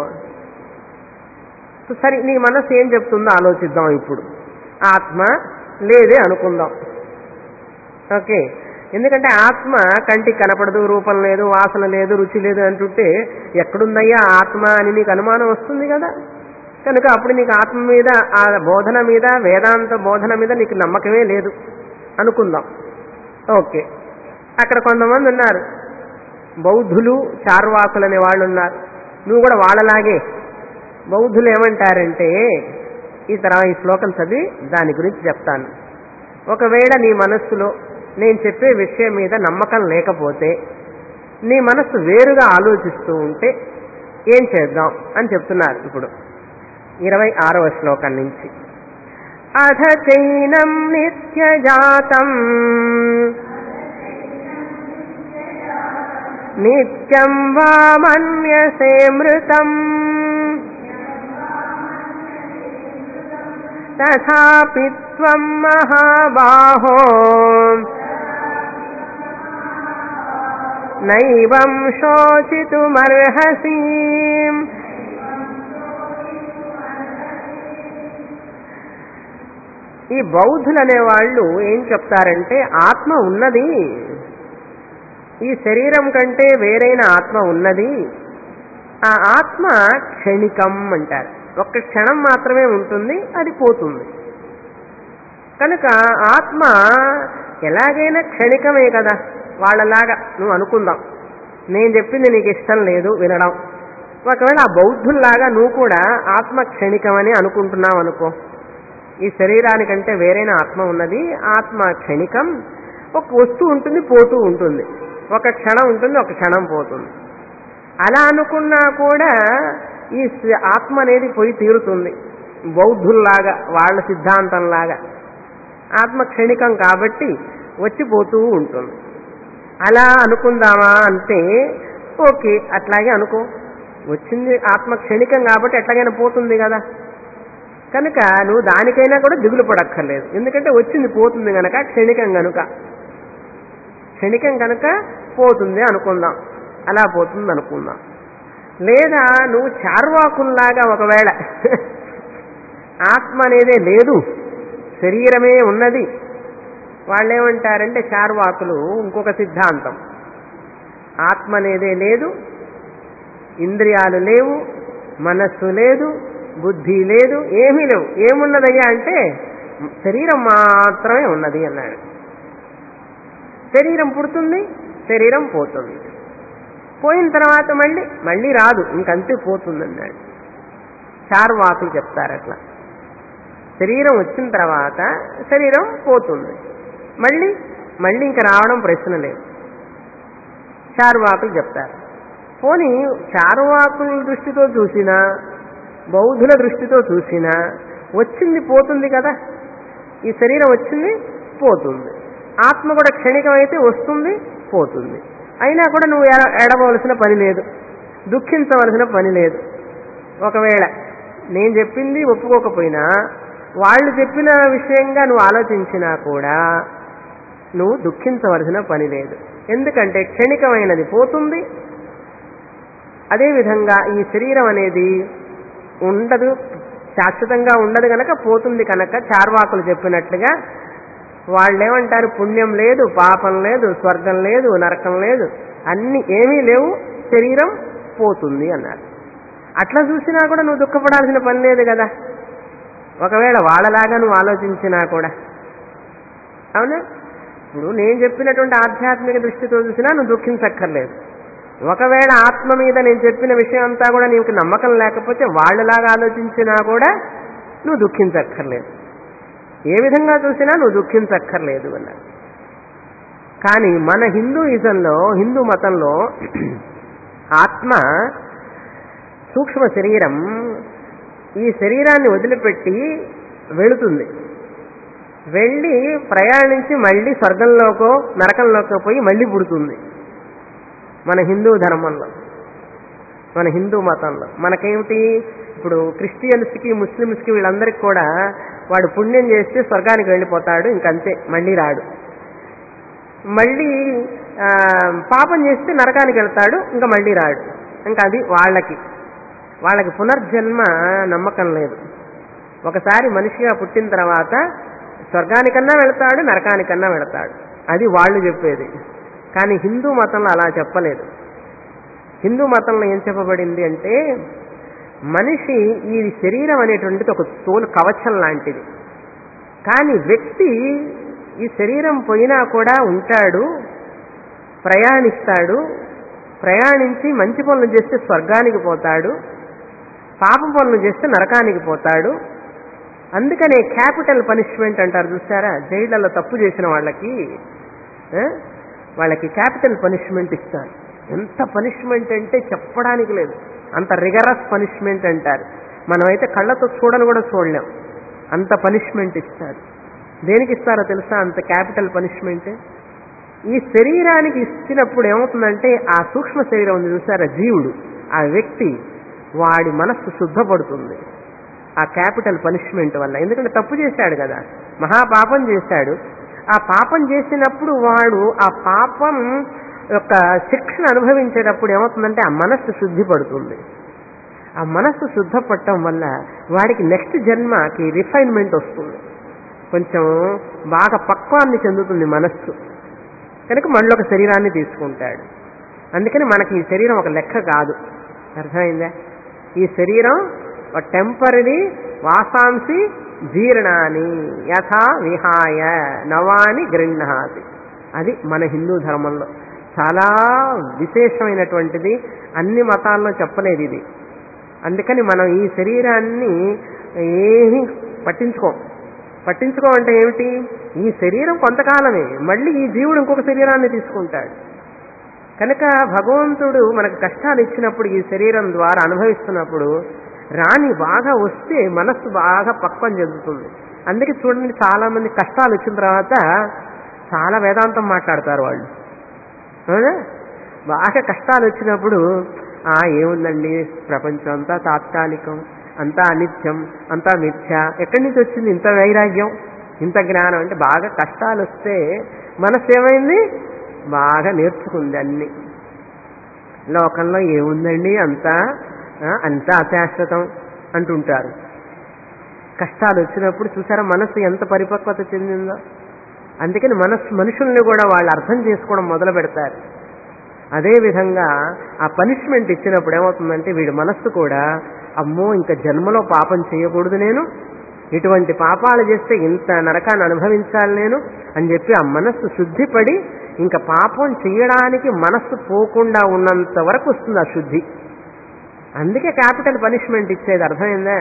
సరే నీ మనసు ఏం చెప్తుందో ఆలోచిద్దాం ఇప్పుడు ఆత్మ లేదే అనుకుందాం ఓకే ఎందుకంటే ఆత్మ కంటికి కనపడదు రూపం లేదు వాసన లేదు రుచి లేదు అంటుంటే ఎక్కడుందయ్యా ఆత్మ అని నీకు అనుమానం వస్తుంది కదా కనుక అప్పుడు నీకు ఆత్మ మీద ఆ బోధన మీద వేదాంత బోధన మీద నీకు నమ్మకమే లేదు అనుకుందాం ఓకే అక్కడ కొంతమంది ఉన్నారు బౌద్ధులు చార్వాకులు అనే వాళ్ళు ఉన్నారు నువ్వు కూడా వాళ్ళలాగే బౌద్ధులు ఏమంటారంటే ఈ తర్వాత ఈ శ్లోకం చదివి దాని గురించి చెప్తాను ఒకవేళ నీ మనస్సులో నేను చెప్పే విషయం మీద నమ్మకం లేకపోతే నీ మనస్సు వేరుగా ఆలోచిస్తూ ఉంటే ఏం చేద్దాం అని చెప్తున్నారు ఇప్పుడు ఇరవై ఆరవ శ్లోకం నుంచి అథ చైనం నిత్యజాతం నిత్యం వా మన్యసే మృతం తథాపి త్వం మహాబాహో నైవం శోచితుమర్హసి ఈ బౌద్ధులు అనేవాళ్ళు ఏం చెప్తారంటే ఆత్మ ఉన్నది ఈ శరీరం కంటే వేరైన ఆత్మ ఉన్నది ఆ ఆత్మ క్షణికం అంటారు ఒక్క క్షణం మాత్రమే ఉంటుంది అది పోతుంది కనుక ఆత్మ ఎలాగైనా క్షణికమే కదా వాళ్ళలాగా నువ్వు అనుకుందాం నేను చెప్పింది నీకు ఇష్టం లేదు వినడం ఒకవేళ ఆ బౌద్ధుల్లాగా నువ్వు కూడా ఆత్మ క్షణికమని అనుకుంటున్నావు అనుకో ఈ శరీరానికంటే వేరైన ఆత్మ ఉన్నది ఆత్మ క్షణికం ఒక వస్తువు ఉంటుంది పోతూ ఉంటుంది ఒక క్షణం ఉంటుంది ఒక క్షణం పోతుంది అలా అనుకున్నా కూడా ఈ స్వ- ఆత్మ అనేది పోయి తీరుతుంది బౌద్ధుల్లాగా వాళ్ళ సిద్ధాంతంలాగా ఆత్మ క్షణికం కాబట్టి వచ్చిపోతూ ఉంటుంది అలా అనుకుందామా అంటే ఓకే అట్లాగే అనుకో వచ్చింది ఆత్మ క్షణికం కాబట్టి ఎట్లాగైనా పోతుంది కదా కనుక నువ్వు దానికైనా కూడా దిగులు పడక్కర్లేదు ఎందుకంటే వచ్చింది పోతుంది గనక క్షణికం గనుక క్షణికం కనుక పోతుంది అనుకుందాం అలా పోతుంది అనుకుందాం లేదా నువ్వు చార్వాకుల్లాగా ఒకవేళ ఆత్మ అనేదే లేదు శరీరమే ఉన్నది వాళ్ళు ఏమంటారంటే చార్వాకులు ఇంకొక సిద్ధాంతం ఆత్మ అనేదే లేదు ఇంద్రియాలు లేవు మనస్సు లేదు బుద్ధి లేదు ఏమీ లేవు ఏమున్నదయ్యా అంటే శరీరం మాత్రమే ఉన్నది అన్నాడు శరీరం పుడుతుంది శరీరం పోతుంది పోయిన తర్వాత మళ్ళీ మళ్ళీ రాదు ఇంకంతే పోతుంది అన్నాడు చార్వాకులు చెప్తారు అట్లా శరీరం వచ్చిన తర్వాత శరీరం పోతుంది మళ్ళీ మళ్ళీ ఇంకా రావడం ప్రశ్న లేదు చార్వాకులు చెప్తారు పోనీ చార్వాకుల దృష్టితో చూసినా బౌద్ధుల దృష్టితో చూసినా వచ్చింది పోతుంది కదా ఈ శరీరం వచ్చింది పోతుంది ఆత్మ కూడా క్షణికమైతే వస్తుంది పోతుంది అయినా కూడా నువ్వు ఎడ- ఎడవలసిన పని లేదు దుఃఖించవలసిన పని లేదు ఒకవేళ నేను చెప్పింది ఒప్పుకోకపోయినా వాళ్ళు చెప్పిన విషయంగా నువ్వు ఆలోచించినా కూడా నువ్వు దుఃఖించవలసిన పని లేదు ఎందుకంటే క్షణికమైనది పోతుంది అదేవిధంగా ఈ శరీరం అనేది ఉండదు శాశ్వతంగా ఉండదు కనుక పోతుంది కనుక చార్వాకులు చెప్పినట్లుగా వాళ్ళు ఏమంటారు పుణ్యం లేదు పాపం లేదు స్వర్గం లేదు నరకం లేదు అన్ని ఏమీ లేవు శరీరం పోతుంది అన్నారు అట్లా చూసినా కూడా నువ్వు దుఃఖపడాల్సిన పని లేదు కదా ఒకవేళ వాళ్ళలాగా నువ్వు ఆలోచించినా కూడా అవునా ఇప్పుడు నేను చెప్పినటువంటి ఆధ్యాత్మిక దృష్టితో చూసినా నువ్వు దుఃఖించక్కర్లేదు ఒకవేళ ఆత్మ మీద నేను చెప్పిన విషయం అంతా కూడా నీకు నమ్మకం లేకపోతే వాళ్ళలాగా ఆలోచించినా కూడా నువ్వు దుఃఖించక్కర్లేదు ఏ విధంగా చూసినా నువ్వు దుఃఖించక్కర్లేదు అన్నారు కానీ మన హిందూయిజంలో హిందూ మతంలో ఆత్మ సూక్ష్మ శరీరం ఈ శరీరాన్ని వదిలిపెట్టి వెళుతుంది వెళ్ళి ప్రయాణించి మళ్ళీ స్వర్గంలోకో నరకంలోకో పోయి మళ్ళీ పుడుతుంది మన హిందూ ధర్మంలో మన హిందూ మతంలో మనకేమిటి ఇప్పుడు క్రిస్టియన్స్కి ముస్లిమ్స్కి వీళ్ళందరికీ కూడా వాడు పుణ్యం చేస్తే స్వర్గానికి వెళ్ళిపోతాడు ఇంకంతే మళ్ళీ రాడు మళ్ళీ ఆ, పాపం చేస్తే నరకానికి వెళ్తాడు ఇంకా మళ్ళీ రాడు ఇంకా అది వాళ్ళకి వాళ్ళకి పునర్జన్మ నమ్మకం లేదు ఒకసారి మనిషిగా పుట్టిన తర్వాత స్వర్గానికన్నా వెళ్తాడు నరకానికన్నా వెళ్తాడు అది వాళ్ళు చెప్పేది కానీ హిందూ మతంలో అలా చెప్పలేదు హిందూ మతంలో ఏం చెప్పబడింది అంటే మనిషి ఈ శరీరం అనేటువంటిది ఒక తోలు కవచం లాంటిది కానీ వ్యక్తి ఈ శరీరం పోయినా కూడా ఉంటాడు ప్రయాణిస్తాడు ప్రయాణించి మంచి పనులు చేస్తే స్వర్గానికి పోతాడు పాప పనులు చేస్తే నరకానికి పోతాడు అందుకనే క్యాపిటల్ పనిష్మెంట్ అంటారు చూసారా జైళ్లలో తప్పు చేసిన వాళ్ళకి ఆ, వాళ్ళకి క్యాపిటల్ పనిష్మెంట్ ఇస్తారు ఎంత పనిష్మెంట్ అంటే చెప్పడానికి లేదు అంత రిగరస్ పనిష్మెంట్ అంటారు మనమైతే కళ్ళతో చూడని కూడా చూడలేం అంత పనిష్మెంట్ ఇస్తారు దేనికి ఇస్తారో తెలుసా అంత క్యాపిటల్ పనిష్మెంట్ ఈ శరీరానికి ఇచ్చినప్పుడు ఏమవుతుందంటే ఆ సూక్ష్మ శరీరం ఉంది చూసారా జీవుడు ఆ వ్యక్తి వాడి మనస్సు శుద్ధపడుతుంది ఆ క్యాపిటల్ పనిష్మెంట్ వల్ల ఎందుకంటే తప్పు చేశాడు కదా మహాపాపం చేశాడు ఆ పాపం చేసినప్పుడు వాడు ఆ పాపం యొక్క శిక్షణ అనుభవించేటప్పుడు ఏమవుతుందంటే ఆ మనస్సు శుద్ధి పడుతుంది ఆ మనస్సు శుద్ధపడటం వల్ల వాడికి నెక్స్ట్ జన్మకి రిఫైన్మెంట్ వస్తుంది కొంచెం బాగా పక్వాన్ని చెందుతుంది మనస్సు కనుక మళ్ళీ ఒక శరీరాన్ని తీసుకుంటాడు అందుకని మనకి ఈ శరీరం ఒక లెక్క కాదు అర్థమైందా ఈ శరీరం ఒక టెంపరీ వాసాంసి జీర్ణాని యథా విహాయ నవాని గృహ్ణాతి అది మన హిందూ ధర్మంలో చాలా విశేషమైనటువంటిది అన్ని మతాల్లో చెప్పలేదు ఇది అందుకని మనం ఈ శరీరాన్ని ఏమీ పట్టించుకోం పట్టించుకోమంటే ఏమిటి ఈ శరీరం కొంతకాలమే మళ్ళీ ఈ జీవుడు ఇంకొక శరీరాన్ని తీసుకుంటాడు కనుక భగవంతుడు మనకు కష్టాలు ఇచ్చినప్పుడు ఈ శరీరం ద్వారా అనుభవిస్తున్నప్పుడు రాణి బాగా వస్తే మనస్సు బాగా పక్వం చెందుతుంది అందుకే చూడండి చాలా మంది కష్టాలు వచ్చిన తర్వాత చాలా వేదాంతం మాట్లాడతారు వాళ్ళు అవునా బాగా కష్టాలు వచ్చినప్పుడు ఆ ఏముందండి ప్రపంచం అంతా తాత్కాలికం అంతా అనిత్యం అంతా మిథ్య ఎక్కడి నుంచి వచ్చింది ఇంత వైరాగ్యం ఇంత జ్ఞానం అంటే బాగా కష్టాలు వస్తే మనసు ఏమైంది బాగా నేర్చుకుంది అన్ని లోకంలో ఏముందండి అంతా ఆ, అంతా అశాశ్వతం అంటుంటారు కష్టాలు వచ్చినప్పుడు చూసారా మనస్సు ఎంత పరిపక్వత చెందిందో అందుకని మనస్సు మనుషుల్ని కూడా వాళ్ళు అర్థం చేసుకోవడం మొదలు పెడతారు అదేవిధంగా ఆ పనిష్మెంట్ ఇచ్చినప్పుడు ఏమవుతుందంటే వీడి మనస్సు కూడా అమ్మో ఇంకా జన్మలో పాపం చేయకూడదు నేను ఇటువంటి పాపాలు చేస్తే ఇంత నరకాన్ని అనుభవించాలి నేను అని చెప్పి ఆ మనస్సు శుద్ధిపడి ఇంకా పాపం చేయడానికి మనస్సు పోకుండా ఉన్నంత వరకు వస్తుంది ఆ శుద్ధి అందుకే క్యాపిటల్ పనిష్మెంట్ ఇచ్చేది అర్థమైందా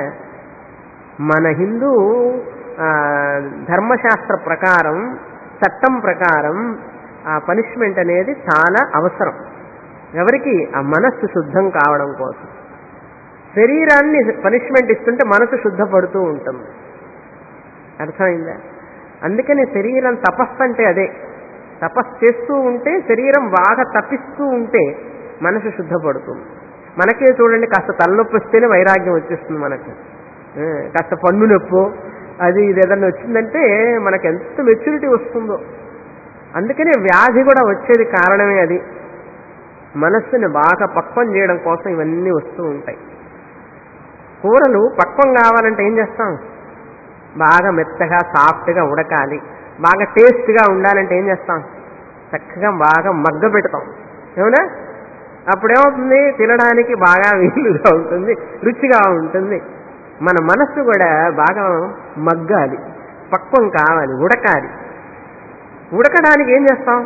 మన హిందూ ఆ, ధర్మశాస్త్ర ప్రకారం చట్టం ప్రకారం ఆ పనిష్మెంట్ అనేది చాలా అవసరం ఎవరికి ఆ మనస్సు శుద్ధం కావడం కోసం శరీరాన్ని పనిష్మెంట్ ఇస్తుంటే మనసు శుద్ధపడుతూ ఉంటుంది అర్థమైందా అందుకని శరీరం తపస్సు అంటే అదే తపస్సు చేస్తూ ఉంటే శరీరం బాగా తప్పిస్తూ ఉంటే మనసు శుద్ధపడుతుంది మనకే చూడండి కాస్త తలనొప్పి వస్తేనే వైరాగ్యం వచ్చేస్తుంది మనకు ఆ, కాస్త పన్ను నొప్పు అది ఇది ఏదన్నా వచ్చిందంటే మనకు ఎంత మెచ్యూరిటీ వస్తుందో అందుకనే వ్యాధి కూడా వచ్చేది కారణమే అది మనస్సుని బాగా పక్వం చేయడం కోసం ఇవన్నీ వస్తూ ఉంటాయి కూరలు పక్వం కావాలంటే ఏం చేస్తాం బాగా మెత్తగా సాఫ్ట్గా ఉడకాలి బాగా టేస్ట్గా ఉండాలంటే ఏం చేస్తాం చక్కగా బాగా మగ్గ పెడతాం ఏమన్నా అప్పుడేమవుతుంది తినడానికి బాగా వీలుగా ఉంటుంది రుచిగా ఉంటుంది మన మనస్సు కూడా బాగా మగ్గాలి పక్వం కావాలి ఉడకాలి ఉడకడానికి ఏం చేస్తాం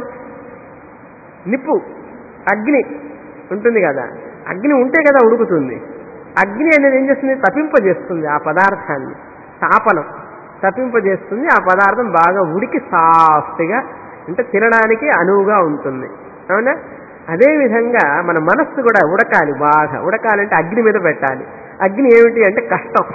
నిప్పు అగ్ని ఉంటుంది కదా అగ్ని ఉంటే కదా ఉడుకుతుంది అగ్ని అనేది ఏం చేస్తుంది తప్పింపజేస్తుంది ఆ పదార్థాన్ని తాపనం తప్పింపజేస్తుంది ఆ పదార్థం బాగా ఉడికి సాఫ్ట్గా అంటే తినడానికి అనువుగా ఉంటుంది అవునా అదేవిధంగా మన మనస్సు కూడా ఉడకాలి బాగా ఉడకాలంటే అగ్ని మీద పెట్టాలి అగ్ని ఏమిటి అంటే కష్టం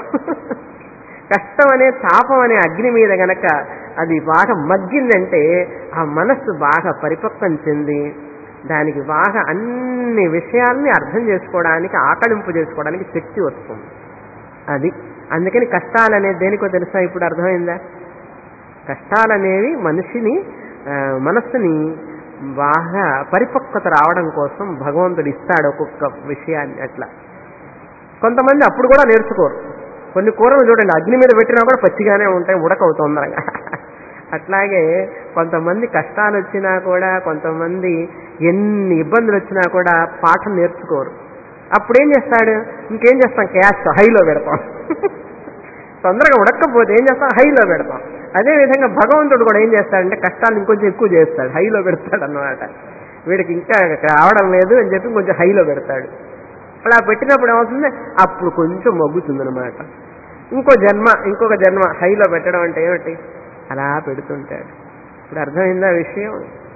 కష్టం అనే తాపం అనే అగ్ని మీద గనక అది బాగా మగ్గిందంటే ఆ మనస్సు బాగా పరిపక్వం చెంది దానికి బాగా అన్ని విషయాల్ని అర్థం చేసుకోవడానికి ఆకలింపు చేసుకోవడానికి శక్తి వస్తుంది అది అందుకని కష్టాలు అనేది దేనికో తెలుసా ఇప్పుడు అర్థమైందా కష్టాలనేవి మనిషిని ఆ, మనస్సుని బాగా పరిపక్వత రావడం కోసం భగవంతుడు ఇస్తాడు ఒక్కొక్క విషయాన్ని అట్లా కొంతమంది అప్పుడు కూడా నేర్చుకోరు కొన్ని కూరలు చూడండి అగ్ని మీద పెట్టినా కూడా పచ్చిగానే ఉంటాయి ఉడకవు తొందరగా అట్లాగే కొంతమంది కష్టాలు వచ్చినా కూడా కొంతమంది ఎన్ని ఇబ్బందులు వచ్చినా కూడా పాఠం నేర్చుకోరు అప్పుడు ఏం చేస్తాడు ఇంకేం చేస్తాం క్యాష్ హైలో పెడతాం తొందరగా ఉడకపోతే ఏం చేస్తాం హైలో పెడతాం అదే విధంగా భగవంతుడు కూడా ఏం చేస్తాడంటే కష్టాలు ఇంకొంచెం ఎక్కువ చేస్తాడు హైలో పెడతాడు అన్నమాట వీడికి ఇంకా రావడం లేదు అని చెప్పి కొంచెం హైలో పెడతాడు అలా పెట్టినప్పుడు ఏమవుతుంది అప్పుడు కొంచెం మగ్గుతుంది అనమాట ఇంకో జన్మ ఇంకొక జన్మ హైలో పెట్టడం అంటే ఏమిటి అలా పెడుతుంటాడు ఇప్పుడు అర్థమైందా విషయం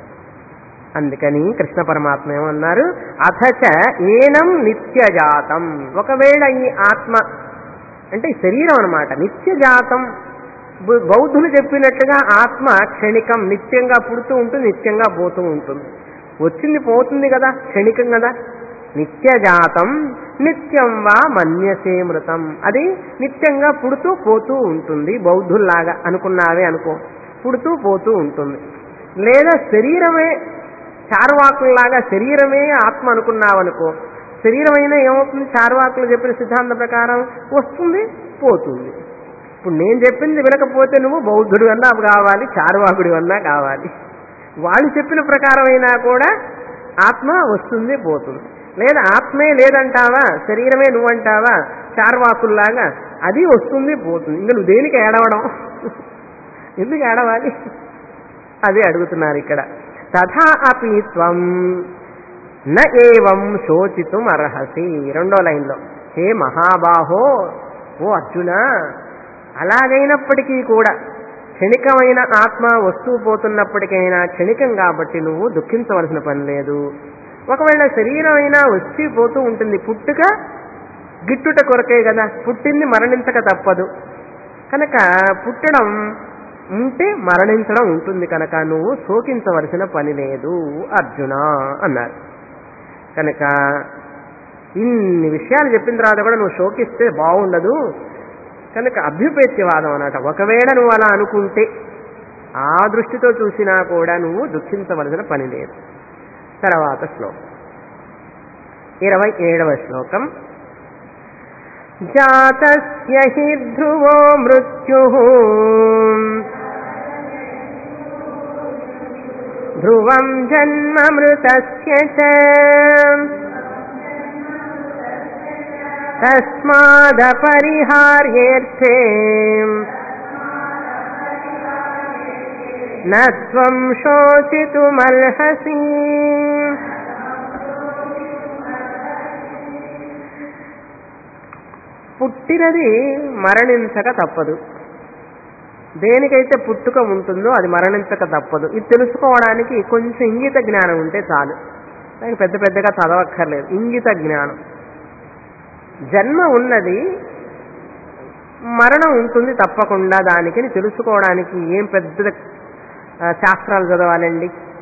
అందుకని కృష్ణ పరమాత్మ ఏమన్నారు అథచ ఏనం నిత్యజాతం ఒకవేళ ఈ ఆత్మ అంటే ఈ శరీరం అనమాట నిత్యజాతం బు- బౌద్ధులు చెప్పినట్టుగా ఆత్మ క్షణికం నిత్యంగా పుడుతూ ఉంటుంది నిత్యంగా పోతూ ఉంటుంది వచ్చింది పోతుంది కదా క్షణికం కదా నిత్యజాతం నిత్యం వా మన్యసే మృతం అది నిత్యంగా పుడుతూ పోతూ ఉంటుంది బౌద్ధుల్లాగా అనుకున్నావే అనుకో పుడుతూ పోతూ ఉంటుంది లేదా శరీరమే చార్వాకుల్లాగా శరీరమే ఆత్మ అనుకున్నావనుకో శరీరమైనా ఏమవుతుంది చార్వాకులు చెప్పిన సిద్ధాంతం ప్రకారం వస్తుంది పోతుంది ఇప్పుడు నేను చెప్పింది వినకపోతే నువ్వు బౌద్ధుడు అన్నా కావాలి చార్వాకుడి అన్నా కావాలి వాళ్ళు చెప్పిన ప్రకారం అయినా కూడా ఆత్మ వస్తుంది పోతుంది లేదా ఆత్మే లేదంటావా శరీరమే నువ్వంటావా చార్వాకుల్లాగా అది వస్తుంది పోతుంది ఇంకా నువ్వు దేనికి ఏడవడం ఎందుకు ఏడవాలి అదే అడుగుతున్నారు ఇక్కడ తథా అపి త్వం న ఏవం శోచితుం అర్హసి రెండో లైన్లో హే మహాబాహో ఓ అర్జున అలాగైనప్పటికీ కూడా క్షణికమైన ఆత్మ వస్తువు పోతున్నప్పటికైనా క్షణికం కాబట్టి నువ్వు దుఃఖించవలసిన పని లేదు ఒకవేళ శరీరం అయినా వచ్చి పోతూ ఉంటుంది పుట్టుక గిట్టుట కొరకే కదా పుట్టింది మరణించక తప్పదు కనుక పుట్టడం ఉంటే మరణించడం ఉంటుంది కనుక నువ్వు శోకించవలసిన పని లేదు అర్జున అన్నారు కనుక ఇన్ని విషయాలు చెప్పిన తర్వాత కూడా నువ్వు శోకిస్తే బాగుండదు కనుక అభ్యుపేత్యవాదం అన్నమాట ఒకవేళ నువ్వు అలా అనుకుంటే ఆ దృష్టితో చూసినా కూడా నువ్వు దుఃఖించవలసిన పని లేదు తర్వాత శ్లోకం ఇరవై ఏడవ శ్లోకం జాతస్య హి ధ్రువో మృత్యు ధ్రువం జన్మ మృతస్య చ తస్మాదపరిహార్యేర్థే न त्वं शोचितुमर्हसि పుట్టినది మరణించక తప్పదు దేనికైతే పుట్టుక ఉంటుందో అది మరణించక తప్పదు ఇది తెలుసుకోవడానికి కొంచెం ఇంగిత జ్ఞానం ఉంటే చాలు దానికి పెద్ద పెద్దగా చదవక్కర్లేదు ఇంగిత జ్ఞానం జన్మ ఉన్నది మరణం ఉంటుంది తప్పకుండా దానికి తెలుసుకోవడానికి ఏం పెద్ద ఆ, శాస్త్రాలు చదవాలండి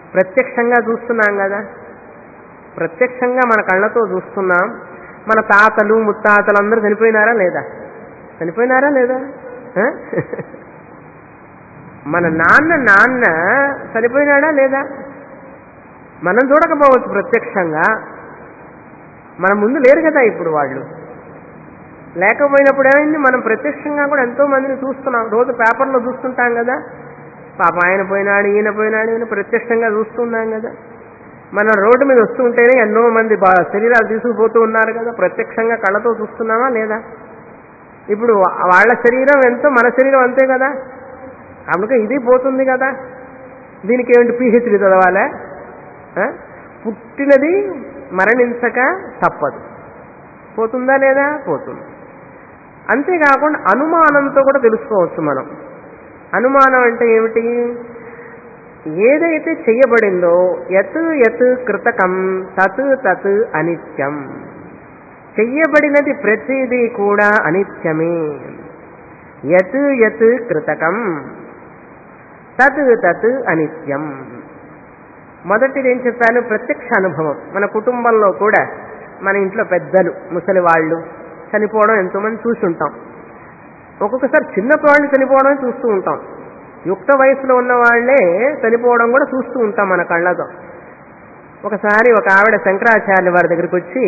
ప్రత్యక్షంగా చూస్తున్నాం కదా ప్రత్యక్షంగా మన కళ్ళతో చూస్తున్నాం మన తాతలు ముత్తాతలు అందరూ చనిపోయినారా లేదా చనిపోయినారా లేదా ఆ? మన నాన్న నాన్న చనిపోయినాడా లేదా మనం చూడకపోవచ్చు ప్రత్యక్షంగా మన ముందు లేరు కదా ఇప్పుడు వాళ్ళు లేకపోయినప్పుడు ఏమైంది మనం ప్రత్యక్షంగా కూడా ఎంతో మందిని చూస్తున్నాం రోజు పేపర్లో చూస్తుంటాం కదా పాప ఆయన పోయినాడు ఈయన పోయినాడు ఈయన ప్రత్యక్షంగా చూస్తున్నాం కదా మనం రోడ్డు మీద వస్తుంటేనే ఎన్నో మంది బా- శరీరాలు తీసుకుపోతూ ఉన్నారు కదా ప్రత్యక్షంగా కళ్ళతో చూస్తున్నామా లేదా ఇప్పుడు వా- వాళ్ళ శరీరం ఎంతో మన శరీరం అంతే కదా కనుక ఇది పోతుంది కదా దీనికి ఏమిటి పిహెచ్డి చదవాలా ఆ? పుట్టినది మరణించక తప్పదు పోతుందా లేదా పోతుంది అంతేకాకుండా అనుమానంతో కూడా తెలుసుకోవచ్చు మనం అనుమానం అంటే ఏమిటి ఏదైతే చెయ్యబడిందో యత్ యత్ కృతకం తత్ తత్ అనిత్యం చెయ్యబడినది ప్రతిదీ కూడా అనిత్యమే యత్ యత్ కృతకం తత్ తత్ అనిత్యం మొదటిది ఏం చెప్పాను ప్రత్యక్ష అనుభవం మన కుటుంబంలో కూడా మన ఇంట్లో పెద్దలు ముసలి వాళ్ళు చనిపోవడం ఎంతోమంది చూస్తుంటాం ఒక్కొక్కసారి చిన్నప్పుడు వాళ్ళు చనిపోవడం చూస్తూ ఉంటాం యుక్త వయసులో ఉన్న వాళ్ళే చనిపోవడం కూడా చూస్తూ ఉంటాం మన కళ్ళతో ఒకసారి ఒక ఆవిడ శంకరాచార్య వారి దగ్గరికి వచ్చి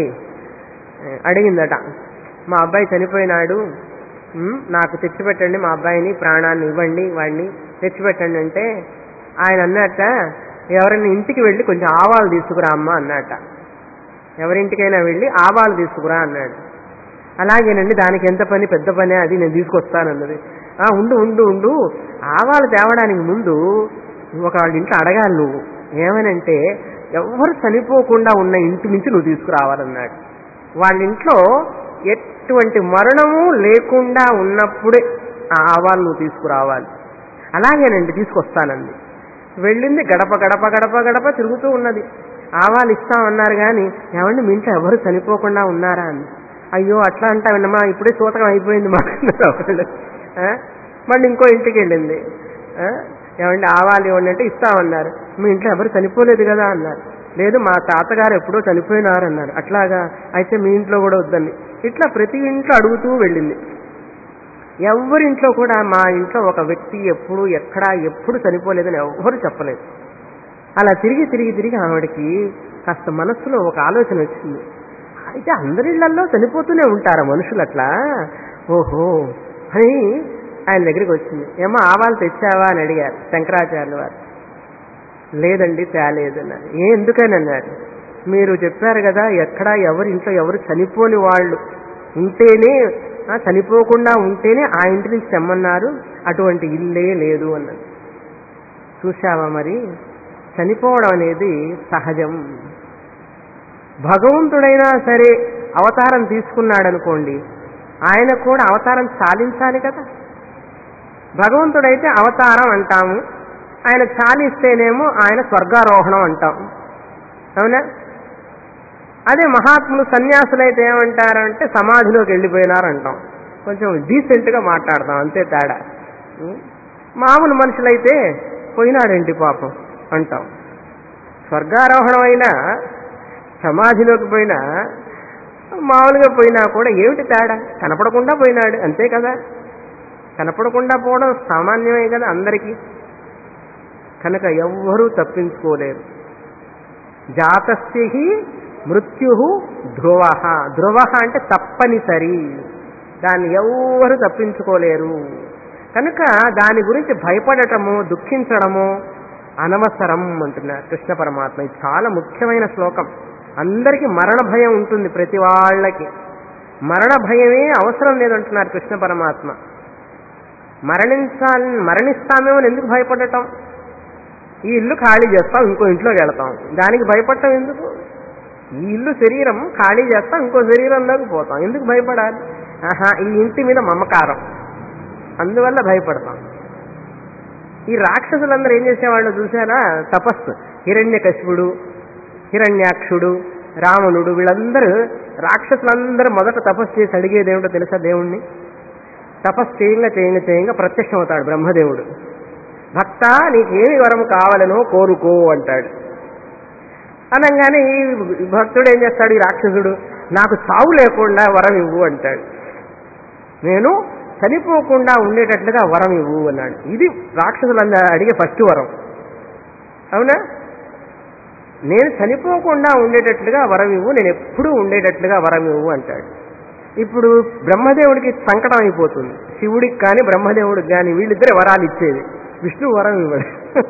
ఆ, అడిగిందట మా అబ్బాయి చనిపోయినాడు ఉమ్, నాకు తెచ్చిపెట్టండి మా అబ్బాయిని ప్రాణాన్ని ఇవ్వండి వాడిని తెచ్చిపెట్టండి అంటే ఆయన అన్నట్ట ఎవరైనా ఇంటికి వెళ్ళి కొంచెం ఆవాలు తీసుకురా అమ్మా అన్నట్ట ఎవరింటికైనా వెళ్ళి ఆవాలు తీసుకురా అన్నాడు అలాగేనండి దానికి ఎంత పని పెద్ద పని అది నేను తీసుకొస్తానన్నది ఆ ఉండు ఉండు ఉండు ఆవాలు తేవడానికి ముందు ఒక వాళ్ళ ఇంట్లో అడగాలి నువ్వు ఏమనంటే ఎవరు చనిపోకుండా ఉన్న ఇంటి నుంచి నువ్వు తీసుకురావాలన్నాడు వాళ్ళ ఇంట్లో ఎటువంటి మరణము లేకుండా ఉన్నప్పుడే ఆ ఆవాలు నువ్వు తీసుకురావాలి అలాగేనండి తీసుకొస్తానండి వెళ్ళింది గడప గడప గడప గడప తిరుగుతూ ఉన్నది ఆవాలు ఇస్తామన్నారు కానీ ఏమండి మీ ఇంట్లో ఎవరు చనిపోకుండా ఉన్నారా అని అయ్యో అట్లా అంటావన్నమా ఇప్పుడే సూతకం అయిపోయింది మాకు అన్నారు ఒకళ్ళు. ఆ? మళ్ళీ ఇంకో ఇంటికి వెళ్ళింది ఆ? ఏమండి ఆవాలు ఇవ్వండి అంటే ఇస్తామన్నారు మీ ఇంట్లో ఎవరు చనిపోలేదు కదా అన్నారు లేదు మా తాతగారు ఎప్పుడో చనిపోయినారు అన్నారు అట్లాగా అయితే మీ ఇంట్లో కూడా వద్దండి ఇట్లా ప్రతి ఇంట్లో అడుగుతూ వెళ్ళింది ఎవరింట్లో కూడా మా ఇంట్లో ఒక వ్యక్తి ఎప్పుడు ఎక్కడ ఎప్పుడు చనిపోలేదని ఎవ్వరు చెప్పలేదు అలా తిరిగి తిరిగి తిరిగి ఆవిడకి కాస్త మనస్సులో ఒక ఆలోచన వచ్చింది అయితే అందరిళ్లలో చనిపోతూనే ఉంటారా మనుషులు అట్లా ఓహో అని ఆయన దగ్గరికి వచ్చింది ఏమో ఆవాలు తెచ్చావా అని అడిగారు శంకరాచార్యులు వారు లేదండి తేలేదన్నారు ఏ ఎందుకని అన్నారు మీరు చెప్పారు కదా ఎక్కడ ఎవరి ఇంట్లో ఎవరు చనిపోని వాళ్ళు ఉంటేనే ఆ, చనిపోకుండా ఉంటేనే ఆ ఇంటి నుంచి తెమ్మన్నారు అటువంటి ఇల్లే లేదు అన్నది చూశావా మరి చనిపోవడం అనేది సహజం భగవంతుడైనా సరే అవతారం తీసుకున్నాడనుకోండి ఆయన కూడా అవతారం చాలించాలి కదా భగవంతుడైతే అవతారం అంటాము ఆయన చాలిస్తేనేమో ఆయన స్వర్గారోహణం అంటాం అవునా అదే మహాత్ములు సన్యాసులైతే ఏమంటారంటే సమాధిలోకి వెళ్ళిపోయినారు అంటాం కొంచెం డీసెంట్గా మాట్లాడతాం అంతే తేడా ఉం? మామూలు మనుషులైతే పోయినాడేంటి పాపం అంటాం స్వర్గారోహణం అయినా సమాధిలోకి పోయినా మామూలుగా పోయినా కూడా ఏమిటి తేడా కనపడకుండా పోయినాడు అంతే కదా కనపడకుండా పోవడం సామాన్యమే కదా అందరికీ కనుక ఎవ్వరూ తప్పించుకోలేరు జాతస్థి మృత్యు ధ్రువ ధ్రువ అంటే తప్పనిసరి దాన్ని ఎవ్వరు తప్పించుకోలేరు కనుక దాని గురించి భయపడటము దుఃఖించడము అనవసరం అంటున్నారు కృష్ణ పరమాత్మ ఇది చాలా ముఖ్యమైన శ్లోకం అందరికీ మరణ భయం ఉంటుంది ప్రతి వాళ్ళకి మరణ భయమే అవసరం లేదంటున్నారు కృష్ణ పరమాత్మ మరణించాలి మరణిస్తామేమో అని ఎందుకు భయపడటం ఈ ఇల్లు ఖాళీ చేస్తాం ఇంకో ఇంట్లోకి వెళతాం దానికి భయపడటం ఎందుకు ఈ ఇల్లు శరీరం ఖాళీ చేస్తాం ఇంకో శరీరంలోకి పోతాం ఎందుకు భయపడాలి ఆహా ఈ ఇంటి మీద మమకారం అందువల్ల భయపడతాం ఈ రాక్షసులందరూ ఏం చేసేవాళ్ళు చూసారా తపస్సు హిరణ్యకశిపుడు హిరణ్యాక్షుడు రావణుడు వీళ్ళందరూ రాక్షసులందరూ మొదట తపస్సు చేసి అడిగేది ఏమిటో తెలుసా దేవుణ్ణి తపస్సు చేయంగా చేయంగా చేయంగా ప్రత్యక్షం అవుతాడు బ్రహ్మదేవుడు భక్త నీకేమి వరం కావాలనో కోరుకో అంటాడు అనగానే ఈ భక్తుడు ఏం చేస్తాడు ఈ రాక్షసుడు నాకు చావు లేకుండా వరం ఇవ్వు అంటాడు నేను చనిపోకుండా ఉండేటట్లుగా వరం ఇవ్వు అన్నాడు ఇది రాక్షసులందరూ అడిగే ఫస్ట్ వరం అవునా నేను చనిపోకుండా ఉండేటట్లుగా వరం ఇవ్వు నేను ఎప్పుడూ ఉండేటట్లుగా వరం ఇవ్వు అంటాడు ఇప్పుడు బ్రహ్మదేవుడికి సంకటం అయిపోతుంది శివుడికి కానీ బ్రహ్మదేవుడికి కానీ వీళ్ళిద్దరే వరాలు ఇచ్చేది విష్ణు వరం ఇవ్వడు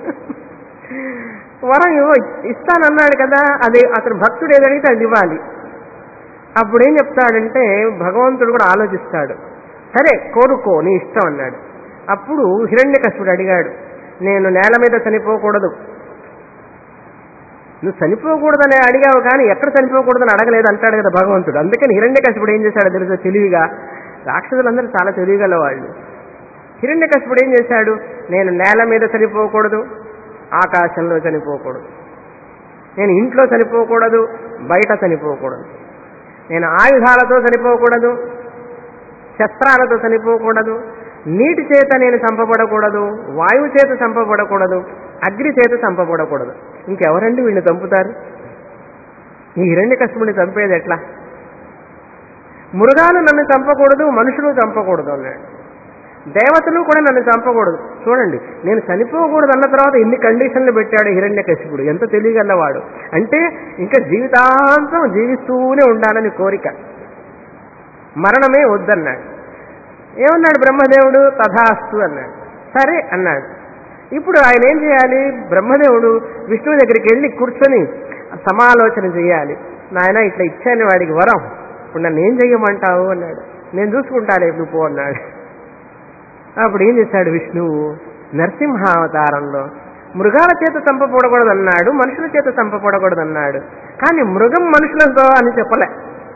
వరం ఇవ్వ ఇస్తానన్నాడు కదా అది అతను భక్తుడు ఏదడిగితే అది ఇవ్వాలి అప్పుడు ఏం చెప్తాడంటే భగవంతుడు కూడా ఆలోచిస్తాడు సరే కోరుకో నీ ఇష్టం అన్నాడు అప్పుడు హిరణ్యకశిపుడు అడిగాడు నేను నేల మీద చనిపోకూడదు నువ్వు చనిపోకూడదని అడిగావు కానీ ఎక్కడ చనిపోకూడదని అడగలేదు అంటాడు కదా భగవంతుడు అందుకని హిరణ్యకశిపుడు ఏం చేశాడో తెలుసా తెలివిగా రాక్షసులందరూ చాలా తెలివిగల వాళ్ళు హిరణ్యకశిపుడు ఏం చేశాడు నేను నేల మీద చనిపోకూడదు ఆకాశంలో చనిపోకూడదు నేను ఇంట్లో చనిపోకూడదు బయట చనిపోకూడదు నేను ఆయుధాలతో చనిపోకూడదు శస్త్రాలతో చనిపోకూడదు నీటి చేత నేను చంపబడకూడదు వాయువు చేత చంపబడకూడదు అగ్ని చేత చంపబడకూడదు ఇంకెవరండి వీళ్ళని చంపుతారు ఈ హిరణ్య కష్టముని చంపేది ఎట్లా మృగాలు నన్ను చంపకూడదు మనుషులు చంపకూడదు అన్నాడు దేవతలు కూడా నన్ను చంపకూడదు చూడండి నేను చనిపోకూడదు అన్న తర్వాత ఎన్ని కండిషన్లు పెట్టాడు హిరణ్య కశిపుడు ఎంత తెలియగలవాడు అంటే ఇంకా జీవితాంతం జీవిస్తూనే ఉండాలని కోరిక మరణమే వద్దన్నాడు ఏమన్నాడు బ్రహ్మదేవుడు తథాస్తు అన్నాడు సరే అన్నాడు ఇప్పుడు ఆయన ఏం చేయాలి బ్రహ్మదేవుడు విష్ణువు దగ్గరికి వెళ్ళి కూర్చొని సమాలోచన చేయాలి నాయన ఇట్లా ఇచ్చాను వాడికి వరం ఇప్పుడు నన్ను ఏం చెయ్యమంటావు అన్నాడు నేను చూసుకుంటాను నువ్వు పో అన్నాడు అప్పుడు ఏం చేశాడు విష్ణువు నరసింహావతారంలో మృగాల చేత చంపకూడకూడదు అన్నాడు మనుషుల చేత చంపకూడకూడదు అన్నాడు కానీ మృగం మనుషులతో అని చెప్పలే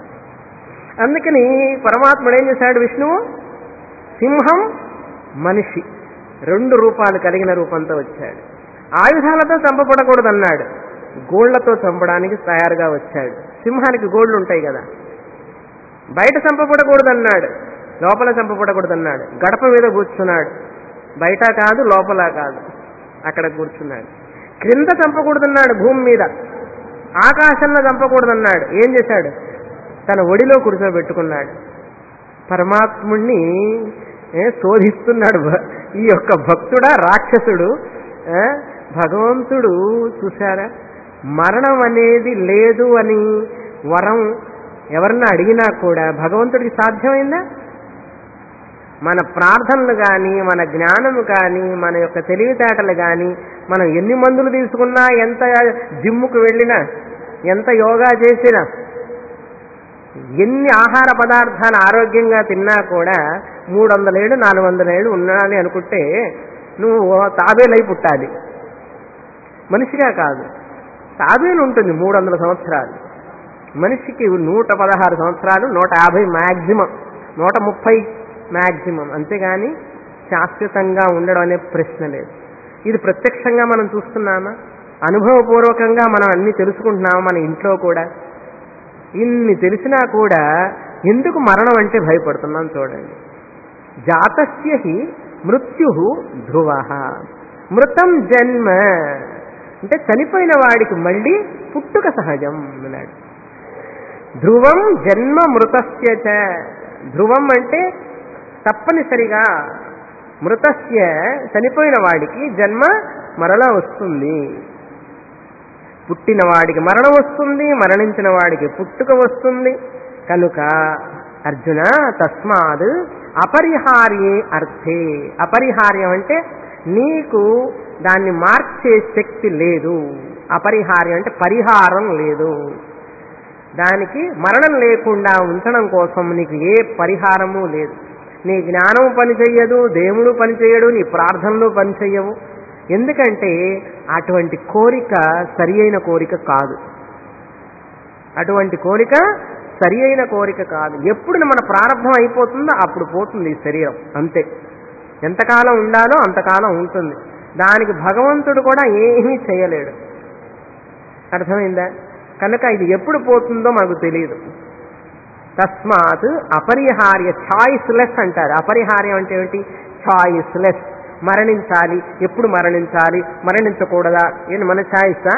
అందుకని పరమాత్ముడు ఏం చేశాడు విష్ణువు సింహం మనిషి రెండు రూపాలు కలిగిన రూపంతో వచ్చాడు ఆయుధాలతో చంపబడకూడదు అన్నాడు గోళ్లతో చంపడానికి తయారుగా వచ్చాడు సింహానికి గోళ్లు ఉంటాయి కదా బయట చంపబడకూడదు అన్నాడు లోపల చంపబడకూడదు అన్నాడు గడప మీద కూర్చున్నాడు బయట కాదు లోపల కాదు అక్కడ కూర్చున్నాడు క్రింద చంపకూడదన్నాడు భూమి మీద ఆకాశంలో చంపకూడదన్నాడు ఏం చేశాడు తన ఒడిలో కూర్చోబెట్టుకున్నాడు పరమాత్ముణ్ణి ఏ, శోధిస్తున్నాడు భ- ఈ యొక్క భక్తుడా రాక్షసుడు ఏ, భగవంతుడు చూశారా మరణం అనేది లేదు అని వరం ఎవరన్నా అడిగినా కూడా భగవంతుడికి సాధ్యమైందా మన ప్రార్థనలు కానీ మన జ్ఞానము కానీ మన యొక్క తెలివితేటలు కానీ మనం ఎన్ని మందులు తీసుకున్నా ఎంత జిమ్ముకు వెళ్ళినా ఎంత యోగా చేసినా ఎన్ని ఆహార పదార్థాలు ఆరోగ్యంగా తిన్నా కూడా మూడు వందల ఏళ్ళు నాలుగు వందల ఏళ్ళు ఉండాలి అనుకుంటే నువ్వు తాబేలై పుట్టాలి మనిషిగా కాదు తాబేలు ఉంటుంది మూడు వందల సంవత్సరాలు మనిషికి నూట పదహారు సంవత్సరాలు నూట యాభై మ్యాక్సిమం నూట ముప్పై మ్యాక్సిమం అంతేగాని శాశ్వతంగా ఉండడం అనే ప్రశ్న లేదు ఇది ప్రత్యక్షంగా మనం చూస్తున్నామా అనుభవపూర్వకంగా మనం అన్ని తెలుసుకుంటున్నామా మన ఇంట్లో కూడా ఇన్ని తెలిసినా కూడా ఎందుకు మరణం అంటే భయపడుతున్నాం చూడండి జాతస్య హి మృత్యు ధ్రువ మృతం జన్మ అంటే చనిపోయిన వాడికి మళ్ళీ పుట్టుక సహజం అన్నాడు ధ్రువం జన్మ మృతస్య చ ధ్రువం అంటే తప్పనిసరిగా మృతస్య చనిపోయిన వాడికి జన్మ మరలా వస్తుంది పుట్టిన వాడికి మరణం వస్తుంది మరణించిన వాడికి పుట్టుక వస్తుంది కనుక అర్జున తస్మాత్ అపరిహార్యే అర్థే అపరిహార్యం అంటే నీకు దాన్ని మార్చే శక్తి లేదు అపరిహార్యం అంటే పరిహారం లేదు దానికి మరణం లేకుండా ఉంచడం కోసం నీకు ఏ పరిహారము లేదు నీ జ్ఞానం పని చెయ్యదు దేవుడు పని చేయడు నీ ప్రార్థనలు పని చెయ్యవు ఎందుకంటే అటువంటి కోరిక సరి అయిన కోరిక కాదు అటువంటి కోరిక సరి అయిన కోరిక కాదు ఎప్పుడు మన ప్రారంభం అయిపోతుందో అప్పుడు పోతుంది ఈ శరీరం అంతే ఎంతకాలం ఉండాలో అంతకాలం ఉంటుంది దానికి భగవంతుడు కూడా ఏమీ చేయలేడు అర్థమైందా కనుక ఇది ఎప్పుడు పోతుందో మనకు తెలియదు తస్మాత్ అపరిహార్య ఛాయిస్ లెస్ అంటారు అపరిహార్యం అంటే ఏమిటి ఛాయిస్ లెస్ మరణించాలి ఎప్పుడు మరణించాలి మరణించకూడదా ఏంటి మన ఛాయిసా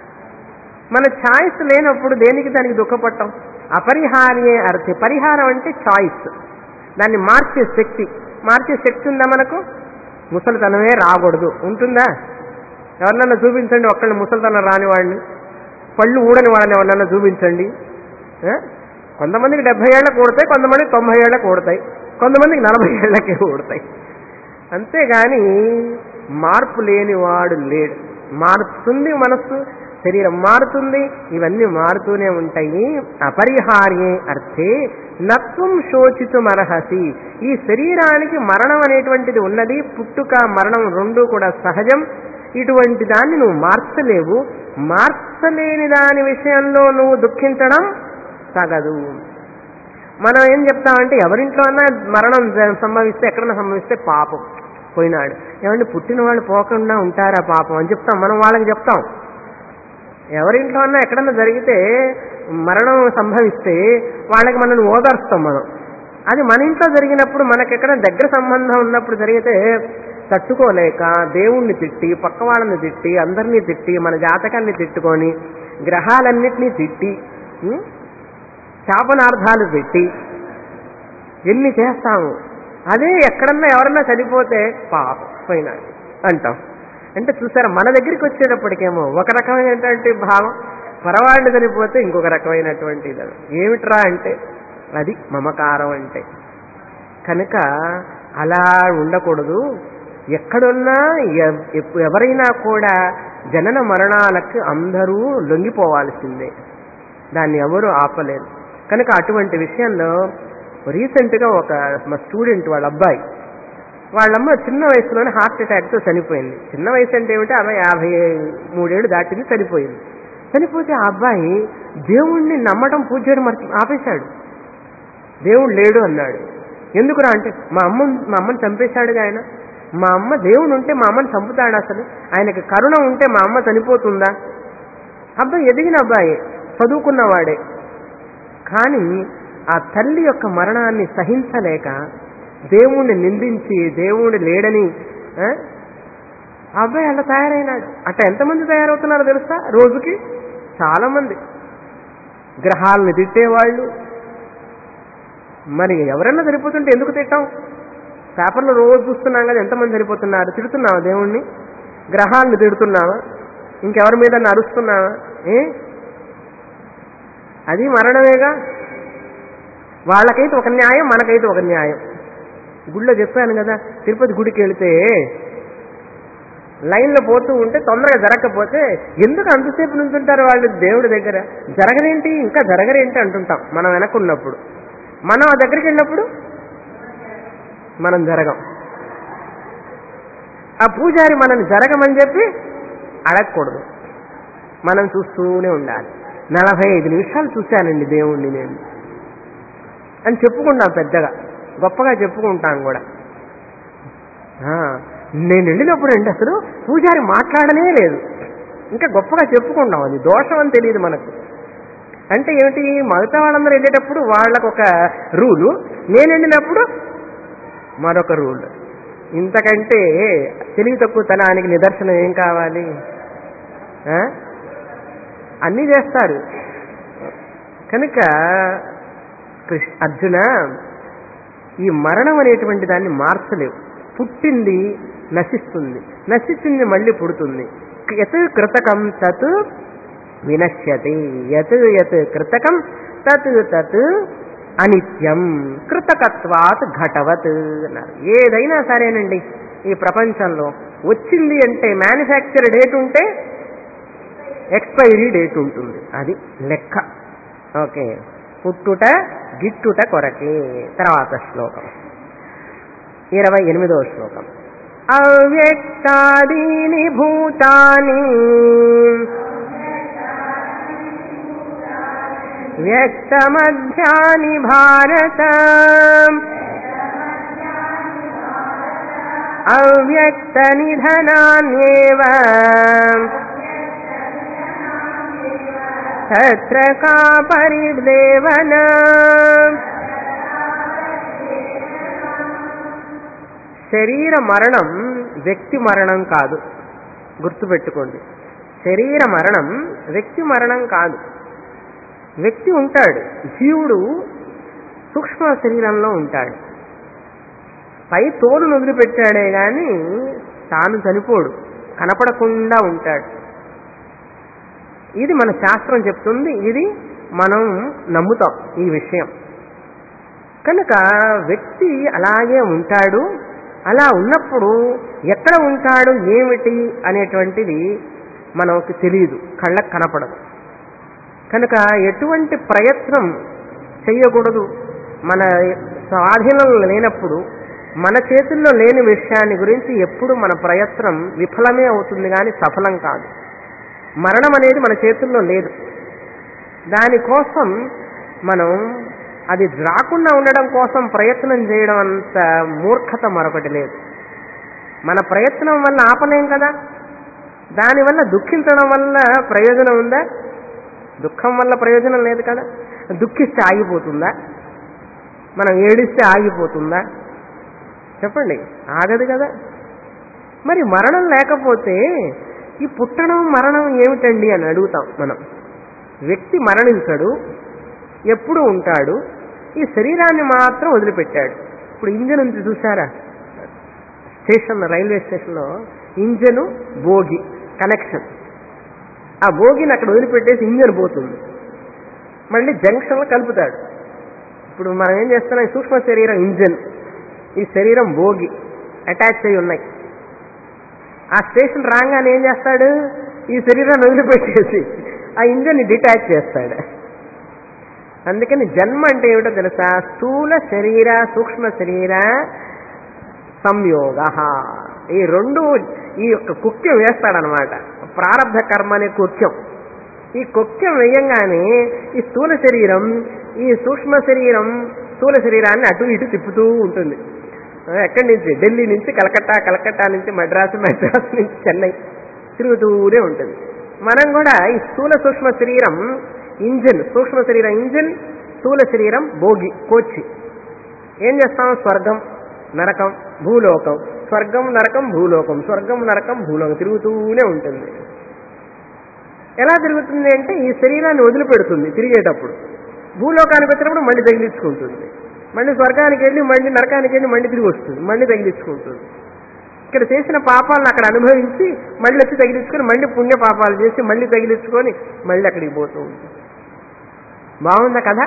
మన ఛాయిస్ లేనప్పుడు దేనికి దానికి దుఃఖపడటం అపరిహార్యే అర్థి పరిహారం అంటే చాయిస్ దాన్ని మార్చే శక్తి మార్చే శక్తి ఉందా మనకు ముసలితనమే రాకూడదు ఉంటుందా ఎవరినన్నా చూపించండి ఒక్కళ్ళని ముసలితనం రాని వాడిని పళ్ళు ఊడని వాళ్ళని ఎవరినన్నా చూపించండి ఆ? కొంతమందికి డెబ్బై ఏళ్ళకు కూడతాయి కొంతమందికి తొంభై ఏళ్ళకు కూడతాయి కొంతమందికి నలభై ఏళ్ళకే కూడతాయి అంతేగాని మార్పు లేని వాడు లేడు మారుతుంది మనస్సు శరీరం మారుతుంది ఇవన్నీ మారుతూనే ఉంటాయి అపరిహార్యే అర్థే నత్వం శోచితం అర్హసి ఈ శరీరానికి మరణం అనేటువంటిది ఉన్నది పుట్టుక మరణం రెండు కూడా సహజం ఇటువంటి దాన్ని నువ్వు మార్చలేవు మార్చలేని దాని విషయంలో నువ్వు దుఃఖించడం తగదు మనం ఏం చెప్తామంటే ఎవరింట్లో అన్నా మరణం జ- సంభవిస్తే ఎక్కడన్నా సంభవిస్తే పాపం పోయినాడు ఏమంటే పుట్టిన వాళ్ళు పోకుండా ఉంటారా పాపం అని చెప్తాం మనం వాళ్ళకి చెప్తాం ఎవరింట్లో అన్నా ఎక్కడన్నా జరిగితే మరణం సంభవిస్తే వాళ్ళకి మనల్ని ఓదార్స్తాం మనం అది మన ఇంట్లో జరిగినప్పుడు మనకెక్కడ దగ్గర సంబంధం ఉన్నప్పుడు జరిగితే తట్టుకోలేక దేవుణ్ణి తిట్టి పక్క వాళ్ళని తిట్టి అందరినీ తిట్టి మన జాతకాన్ని తిట్టుకొని గ్రహాలన్నిటినీ తిట్టి ఉం? శాపనార్థాలు పెట్టి ఎన్ని చేస్తాము అదే ఎక్కడన్నా ఎవరన్నా చనిపోతే పాపం పోయినాడు అంటాం అంటే చూసారా మన దగ్గరికి వచ్చేటప్పటికేమో ఒక రకమైనటువంటి భావం పరవాళ్ళు చనిపోతే ఇంకొక రకమైనటువంటి ఇది ఏమిట్రా అంటే అది మమకారం అంటే కనుక అలా ఉండకూడదు ఎక్కడున్నా ఎవ్- ఎప్- ఎవరైనా కూడా జనన మరణాలకు అందరూ లొంగిపోవాల్సిందే దాన్ని ఎవరు ఆపలేరు కనుక అటువంటి విషయంలో రీసెంట్గా ఒక మా స్టూడెంట్ వాళ్ళ అబ్బాయి వాళ్ళమ్మ చిన్న వయసులోనే హార్ట్ అటాక్తో చనిపోయింది చిన్న వయసు అంటే ఏమిటి ఆమె యాభై మూడేళ్ళు దాటింది చనిపోయింది చనిపోతే ఆ అబ్బాయి దేవుణ్ణి నమ్మటం పూజ చేయడం మర్చి ఆపేశాడు దేవుడు లేడు అన్నాడు ఎందుకురా అంటే మా అమ్మ మా అమ్మని చంపేశాడుగా ఆయన మా అమ్మ దేవుడు ఉంటే మా అమ్మని చంపుతాడు అసలు ఆయనకి కరుణ ఉంటే మా అమ్మ చనిపోతుందా అబ్బాయి ఎదిగిన అబ్బాయి చదువుకున్నవాడే కానీ ఆ తల్లి యొక్క మరణాన్ని సహించలేక దేవుణ్ణి నిందించి దేవుడు లేడని ఆ, ఆ అబ్బాయి అలా తయారైనాడు అట్ట ఎంతమంది తయారవుతున్నారో తెలుసా రోజుకి చాలా మంది గ్రహాలను తిట్టేవాళ్ళు మరి ఎవరన్నా సరిపోతుంటే ఎందుకు తిట్టాం పేపర్లో రోజు చూస్తున్నాం కదా ఎంతమంది సరిపోతున్నారు తిడుతున్నావా దేవుణ్ణి గ్రహాలను తిడుతున్నావా ఇంకెవరి మీద అరుస్తున్నావా ఏ అది మరణమేగా వాళ్ళకైతే ఒక న్యాయం మనకైతే ఒక న్యాయం గుళ్ళో చెప్పాను కదా తిరుపతి గుడికి వెళితే లైన్లో పోతూ ఉంటే తొందరగా జరగకపోతే ఎందుకు అంతసేపు నుంచుంటారు వాళ్ళు దేవుడి దగ్గర జరగరేంటి ఇంకా జరగరేంటి అంటుంటాం మనం వెనక్కున్నప్పుడు మనం ఆ దగ్గరికి వెళ్ళినప్పుడు మనం జరగం ఆ పూజారి మనల్ని జరగమని చెప్పి అడగకూడదు మనం చూస్తూనే ఉండాలి నలభై ఐదు నిమిషాలు చూశానండి దేవుణ్ణి నేను అని చెప్పుకుంటాం పెద్దగా గొప్పగా చెప్పుకుంటాం కూడా ఆ, నేను వెళ్ళినప్పుడు అండి అసలు పూజారి మాట్లాడనే లేదు ఇంకా గొప్పగా చెప్పుకుంటాం అది దోషం అని తెలియదు మనకు అంటే ఏమిటి మిగతా వాళ్ళందరూ వెళ్ళేటప్పుడు వాళ్ళకు ఒక రూలు నేను వెళ్ళినప్పుడు మరొక రూల్ ఇంతకంటే తెలివి తక్కువతనానికి నిదర్శనం ఏం కావాలి ఆ? అన్నీ చేస్తారు కనుక కృష్ణ అర్జున ఈ మరణం అనేటువంటి దాన్ని మార్చలేవు పుట్టింది నశిస్తుంది నశిస్తుంది మళ్ళీ పుడుతుంది యత్ కృతకం తత్ వినశ్యతి యత్ యత్ కృతకం తత్ తత్ అనిత్యం కృతకత్వాత్ ఘటవత్ అన్నారు ఏదైనా సరేనండి ఈ ప్రపంచంలో వచ్చింది అంటే మ్యానుఫ్యాక్చర్ డేట్ ఉంటే ఎక్స్పైరీ డేట్ ఉంటుంది అది లెక్క ఓకే పుట్టుట గిట్టుట కొరకే తర్వాత శ్లోకం ఇరవై ఎనిమిదవ శ్లోకం అవ్యక్తాదీని భూతాని వ్యక్తమధ్యాని భారత అవ్యక్త నిధనాన్యేవ తత్ర కా పరిదేవన శరీర మరణం వ్యక్తి మరణం కాదు గుర్తుపెట్టుకోండి శరీర మరణం వ్యక్తి మరణం కాదు వ్యక్తి ఉంటాడు జీవుడు సూక్ష్మ శరీరంలో ఉంటాడు పై తోలును వదిలిపెట్టాడే గాని తాను చనిపోడు కనపడకుండా ఉంటాడు ఇది మన శాస్త్రం చెప్తుంది ఇది మనం నమ్ముతాం ఈ విషయం కనుక వ్యక్తి అలాగే ఉంటాడు అలా ఉన్నప్పుడు ఎక్కడ ఉంటాడు ఏమిటి అనేటువంటిది మనకు తెలియదు కళ్ళకు కనపడదు కనుక ఎటువంటి ప్రయత్నం చేయకూడదు మన స్వాధీనంలో లేనప్పుడు మన చేతుల్లో లేని విషయాన్ని గురించి ఎప్పుడు మన ప్రయత్నం విఫలమే అవుతుంది కానీ సఫలం కాదు మరణం అనేది మన చేతుల్లో లేదు దానికోసం మనం అది రాకుండా ఉండడం కోసం ప్రయత్నం చేయడం అంత మూర్ఖత మరొకటి లేదు మన ప్రయత్నం వల్ల ఆపలేం కదా దానివల్ల దుఃఖించడం వల్ల ప్రయోజనం ఉందా దుఃఖం వల్ల ప్రయోజనం లేదు కదా దుఃఖిస్తే ఆగిపోతుందా మనం ఏడిస్తే ఆగిపోతుందా చెప్పండి ఆగదు కదా మరి మరణం లేకపోతే ఈ పుట్టడం మరణం ఏమిటండి అని అడుగుతాం మనం వ్యక్తి మరణించడు ఎప్పుడు ఉంటాడు ఈ శరీరాన్ని మాత్రం వదిలిపెట్టాడు ఇప్పుడు ఇంజన్ ఉంది చూసారా స్టేషన్ రైల్వే స్టేషన్లో ఇంజను బోగి కనెక్షన్ ఆ బోగిని అక్కడ వదిలిపెట్టేసి ఇంజన్ పోతుంది మళ్ళీ జంక్షన్లో కలుపుతాడు ఇప్పుడు మనం ఏం చేస్తున్నాం ఈ సూక్ష్మ శరీరం ఇంజన్ ఈ శరీరం బోగి అటాచ్ అయి ఉన్నాయి ఆ స్టేషన్ రాగానే ఏం చేస్తాడు ఈ శరీరాన్ని వదిలిపెట్టేసి ఆ ఇంజన్ని డిటాచ్ చేస్తాడు అందుకని జన్మ అంటే ఏమిటో తెలుసా స్థూల శరీర సూక్ష్మ శరీర సంయోగ ఈ రెండు ఈ యొక్క కుక్యం వేస్తాడనమాట ప్రారంభ కర్మ అనే కుక్యం ఈ కుక్యం వేయంగానే ఈ స్థూల శరీరం ఈ సూక్ష్మ శరీరం స్థూల శరీరాన్ని అటు ఇటు తిప్పుతూ ఉంటుంది ఎక్కడి నుంచి ఢిల్లీ నుంచి కలకత్తా కలకత్తా నుంచి మద్రాసు మద్రాసు నుంచి చెన్నై తిరుగుతూనే ఉంటుంది మనం కూడా ఈ స్థూల సూక్ష్మ శరీరం ఇంజిన్ సూక్ష్మ శరీరం ఇంజిన్ స్థూల శరీరం భోగి కోచి ఏం చేస్తాం స్వర్గం నరకం భూలోకం స్వర్గం నరకం భూలోకం స్వర్గం నరకం భూలోకం తిరుగుతూనే ఉంటుంది ఎలా తిరుగుతుంది అంటే ఈ శరీరాన్ని వదిలిపెడుతుంది తిరిగేటప్పుడు భూలోకానికి వచ్చినప్పుడు మళ్ళీ తగిలించుకుంటుంది మళ్ళీ స్వర్గానికి వెళ్ళి మళ్ళీ నరకానికి వెళ్ళి మళ్ళీ తిరిగి వస్తుంది మళ్ళీ తగిలించుకుంటుంది ఇక్కడ చేసిన పాపాలను అక్కడ అనుభవించి మళ్ళీ వచ్చి తగిలించుకొని మళ్ళీ పుణ్య పాపాలు చేసి మళ్ళీ తగిలించుకొని మళ్ళీ అక్కడికి పోతూ ఉంటుంది బాగుందా కదా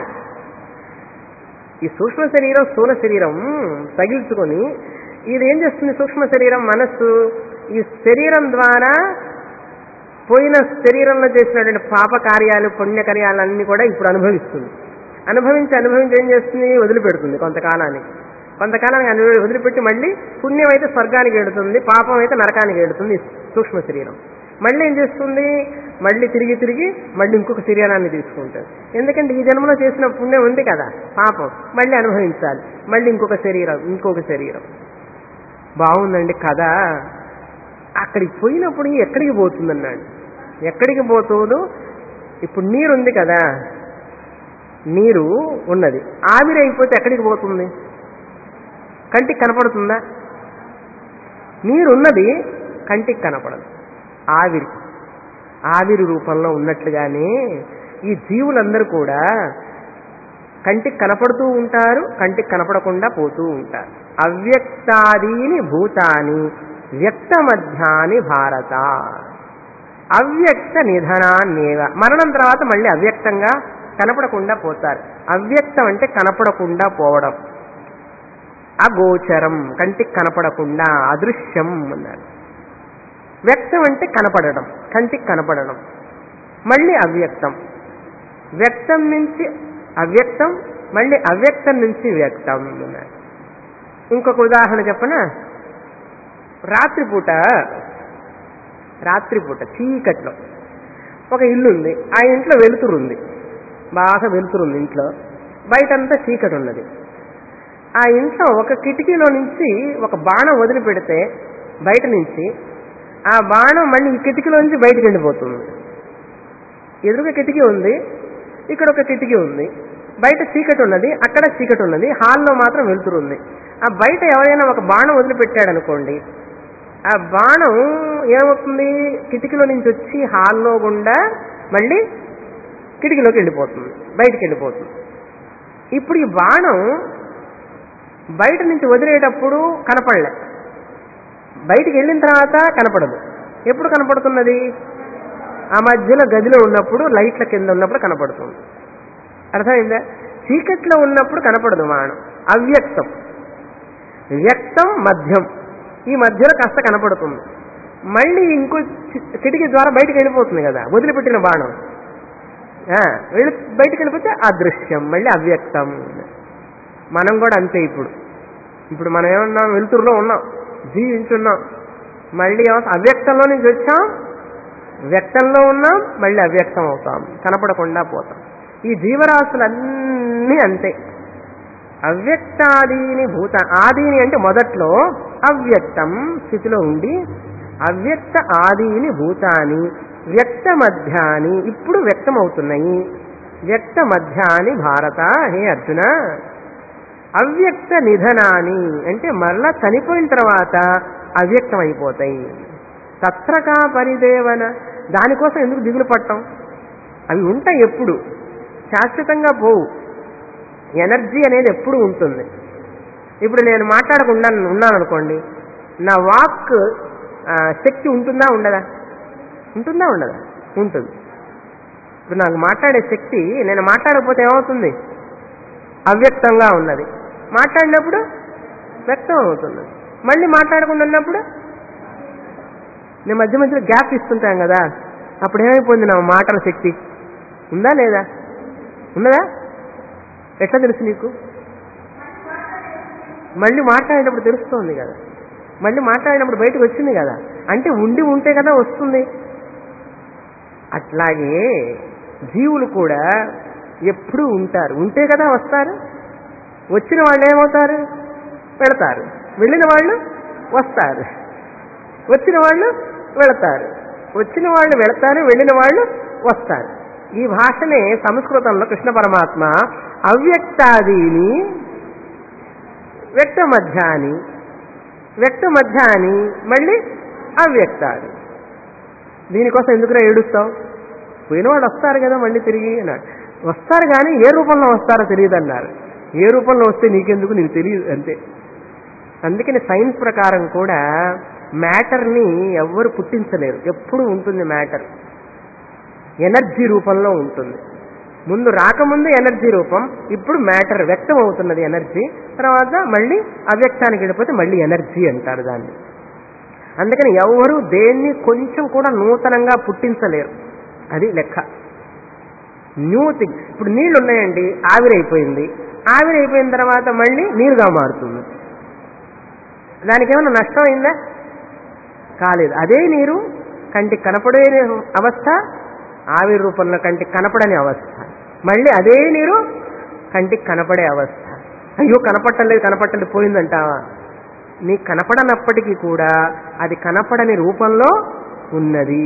ఈ సూక్ష్మ శరీరం స్థూల శరీరం తగిలించుకొని ఇది ఏం చేస్తుంది సూక్ష్మ శరీరం మనస్సు ఈ శరీరం ద్వారా పోయిన శరీరంలో చేసినటువంటి పాప కార్యాలు పుణ్య కార్యాలన్నీ కూడా ఇప్పుడు అనుభవిస్తుంది అనుభవించి అనుభవించి ఏం చేస్తుంది వదిలిపెడుతుంది కొంతకాలానికి కొంతకాలానికి అను- వదిలిపెట్టి మళ్ళీ పుణ్యం అయితే స్వర్గానికి వెళుతుంది పాపం అయితే నరకానికి వెళుతుంది సూక్ష్మ శరీరం మళ్ళీ ఏం చేస్తుంది మళ్ళీ తిరిగి తిరిగి మళ్ళీ ఇంకొక శరీరాన్ని తీసుకుంటుంది ఎందుకంటే ఈ జన్మలో చేసిన పుణ్యం ఉంది కదా పాపం మళ్ళీ అనుభవించాలి మళ్ళీ ఇంకొక శరీరం ఇంకొక శరీరం బాగుందండి కథ అక్కడికి పోయినప్పుడు ఎక్కడికి పోతుందన్నాడు ఎక్కడికి పోతుందో ఇప్పుడు నీరు ఉంది కదా నీరు ఉన్నది ఆవిరి అయిపోతే ఎక్కడికి పోతుంది కంటికి కనపడుతుందా నీరు ఉన్నది కంటికి కనపడదు ఆవిరి ఆవిరి రూపంలో ఉన్నట్లుగానే ఈ జీవులందరూ కూడా కంటికి కనపడుతూ ఉంటారు కంటికి కనపడకుండా పోతూ ఉంటారు అవ్యక్తాదీని భూతాని వ్యక్త మధ్యాని భారత అవ్యక్త నిధనాన్నేవ మరణం తర్వాత మళ్ళీ అవ్యక్తంగా కనపడకుండా పోతారు అవ్యక్తం అంటే కనపడకుండా పోవడం అగోచరం కంటికి కనపడకుండా అదృశ్యం అన్నారు వ్యక్తం అంటే కనపడడం కంటికి కనపడడం మళ్ళీ అవ్యక్తం వ్యక్తం నుంచి అవ్యక్తం మళ్ళీ అవ్యక్తం నుంచి వ్యక్తం అన్నారు ఇంకొక ఉదాహరణ చెప్పనా రాత్రిపూట రాత్రిపూట చీకట్లో ఒక ఇల్లు ఉంది ఆ ఇంట్లో వెలుతురు ఉంది బాగా వెలుతురుంది ఇంట్లో బయటంతా చీకటి ఉన్నది ఆ ఇంట్లో ఒక కిటికీలో నుంచి ఒక బాణం వదిలిపెడితే బయట నుంచి ఆ బాణం మళ్ళీ ఈ కిటికీలో నుంచి బయటకు వెళ్ళిపోతుంది ఎదురుగా కిటికీ ఉంది ఇక్కడ ఒక కిటికీ ఉంది బయట చీకటి ఉన్నది అక్కడ చీకటి ఉన్నది హాల్లో మాత్రం వెలుతురు ఉంది ఆ బయట ఎవరైనా ఒక బాణం వదిలిపెట్టాడు అనుకోండి ఆ బాణం ఏమవుతుంది కిటికీలో నుంచి వచ్చి హాల్లో గుండా మళ్ళీ కిటికీలోకి వెళ్ళిపోతుంది బయటికి వెళ్ళిపోతుంది ఇప్పుడు ఈ బాణం బయట నుంచి వదిలేటప్పుడు కనపడలే బయటికి వెళ్ళిన తర్వాత కనపడదు ఎప్పుడు కనపడుతున్నది ఆ మధ్యలో గదిలో ఉన్నప్పుడు లైట్ల కింద ఉన్నప్పుడు కనపడుతుంది అర్థమైందా చీకట్లో ఉన్నప్పుడు కనపడదు బాణం అవ్యక్తం వ్యక్తం మధ్యం ఈ మధ్యలో కాస్త కనపడుతుంది మళ్ళీ ఇంకో చి- కిటికీ ద్వారా బయటికి వెళ్ళిపోతుంది కదా వదిలిపెట్టిన బాణం ఆ, వెళ్ళి బయటికి వెళ్ళిపోతే అదృశ్యం మళ్ళీ అవ్యక్తం మనం కూడా అంతే ఇప్పుడు ఇప్పుడు మనం ఏమన్నాం వెలుతురులో ఉన్నాం జీవించున్నాం మళ్ళీ ఏమవుతాం అవ్యక్తంలో నుంచి వచ్చాం వ్యక్తంలో ఉన్నాం మళ్ళీ అవ్యక్తం అవుతాం కనపడకుండా పోతాం ఈ జీవరాశులన్నీ అంతే అవ్యక్తాదీని భూత ఆదీని అంటే మొదట్లో అవ్యక్తం స్థితిలో ఉండి అవ్యక్త ఆదీని భూతాని వ్యక్త మధ్యాని ఇప్పుడు వ్యక్తమవుతున్నాయి వ్యక్త మధ్యాని భారత హే అర్జున అవ్యక్త నిధనాని అంటే మరలా చనిపోయిన తర్వాత అవ్యక్తం అయిపోతాయి తత్రకా పరిదేవన దానికోసం ఎందుకు దిగులు పట్టం అవి ఉంటాయి ఎప్పుడు శాశ్వతంగా పోవు ఎనర్జీ అనేది ఎప్పుడు ఉంటుంది ఇప్పుడు నేను మాట్లాడకుండా ఉన్నాను అనుకోండి నా వాక్ ఆ, శక్తి ఉంటుందా ఉండదా ఉంటుందా ఉండదా ఉంటుంది ఇప్పుడు నాకు మాట్లాడే శక్తి నేను మాట్లాడకపోతే ఏమవుతుంది అవ్యక్తంగా ఉన్నది మాట్లాడినప్పుడు వ్యక్తం అవుతుంది మళ్ళీ మాట్లాడకుండా ఉన్నప్పుడు నేను మధ్య మధ్యలో గ్యాప్ ఇస్తుంటాం కదా అప్పుడు ఏమైపోయింది నా మాటల శక్తి ఉందా లేదా ఉన్నదా ఎట్లా తెలుసు నీకు మళ్ళీ మాట్లాడేటప్పుడు తెలుస్తోంది కదా మళ్ళీ మాట్లాడినప్పుడు బయటకు వచ్చింది కదా అంటే ఉండి ఉంటే కదా వస్తుంది అట్లాగే జీవులు కూడా ఎప్పుడూ ఉంటారు ఉంటే కదా వస్తారు వచ్చిన వాళ్ళు ఏమవుతారు వెళతారు వెళ్ళిన వాళ్ళు వస్తారు వచ్చిన వాళ్ళు వెళతారు వచ్చిన వాళ్ళు వెళతారు వెళ్ళిన వాళ్ళు వస్తారు ఈ భాషనే సంస్కృతంలో కృష్ణ పరమాత్మ అవ్యక్తాదీని వ్యక్త మధ్యాని వ్యక్త మధ్యాని మళ్ళీ అవ్యక్తాది దీనికోసం ఎందుకురా ఏడుస్తావు పోయిన వాళ్ళు వస్తారు కదా మళ్ళీ తిరిగి అన్నాడు వస్తారు కానీ ఏ రూపంలో వస్తారో తెలియదు అన్నారు ఏ రూపంలో వస్తే నీకెందుకు నీకు తెలియదు అంతే అందుకని సైన్స్ ప్రకారం కూడా మ్యాటర్ని ఎవ్వరు పుట్టించలేరు ఎప్పుడు ఉంటుంది మ్యాటర్ ఎనర్జీ రూపంలో ఉంటుంది ముందు రాకముందు ఎనర్జీ రూపం ఇప్పుడు మ్యాటర్ వ్యక్తం అవుతున్నది ఎనర్జీ తర్వాత మళ్ళీ అవ్యక్తానికి వెళ్ళిపోతే మళ్ళీ ఎనర్జీ అంటారు దాన్ని అందుకని ఎవరు దేన్ని కొంచెం కూడా నూతనంగా పుట్టించలేరు అది లెక్క న్యూ థింగ్ ఇప్పుడు నీళ్లు ఉన్నాయండి ఆవిరైపోయింది ఆవిరైపోయిన తర్వాత మళ్ళీ నీరుగా మారుతుంది దానికి ఏమైనా నష్టం అయిందా కాలేదు అదే నీరు కంటికి కనపడే అవస్థ ఆవిరి రూపంలో కంటికి కనపడని అవస్థ మళ్ళీ అదే నీరు కంటికి కనపడే అవస్థ అయ్యో కనపట్టలేదు కనపట్టలేదు పోయిందంటావా నీకు కనపడనప్పటికీ కూడా అది కనపడని రూపంలో ఉన్నది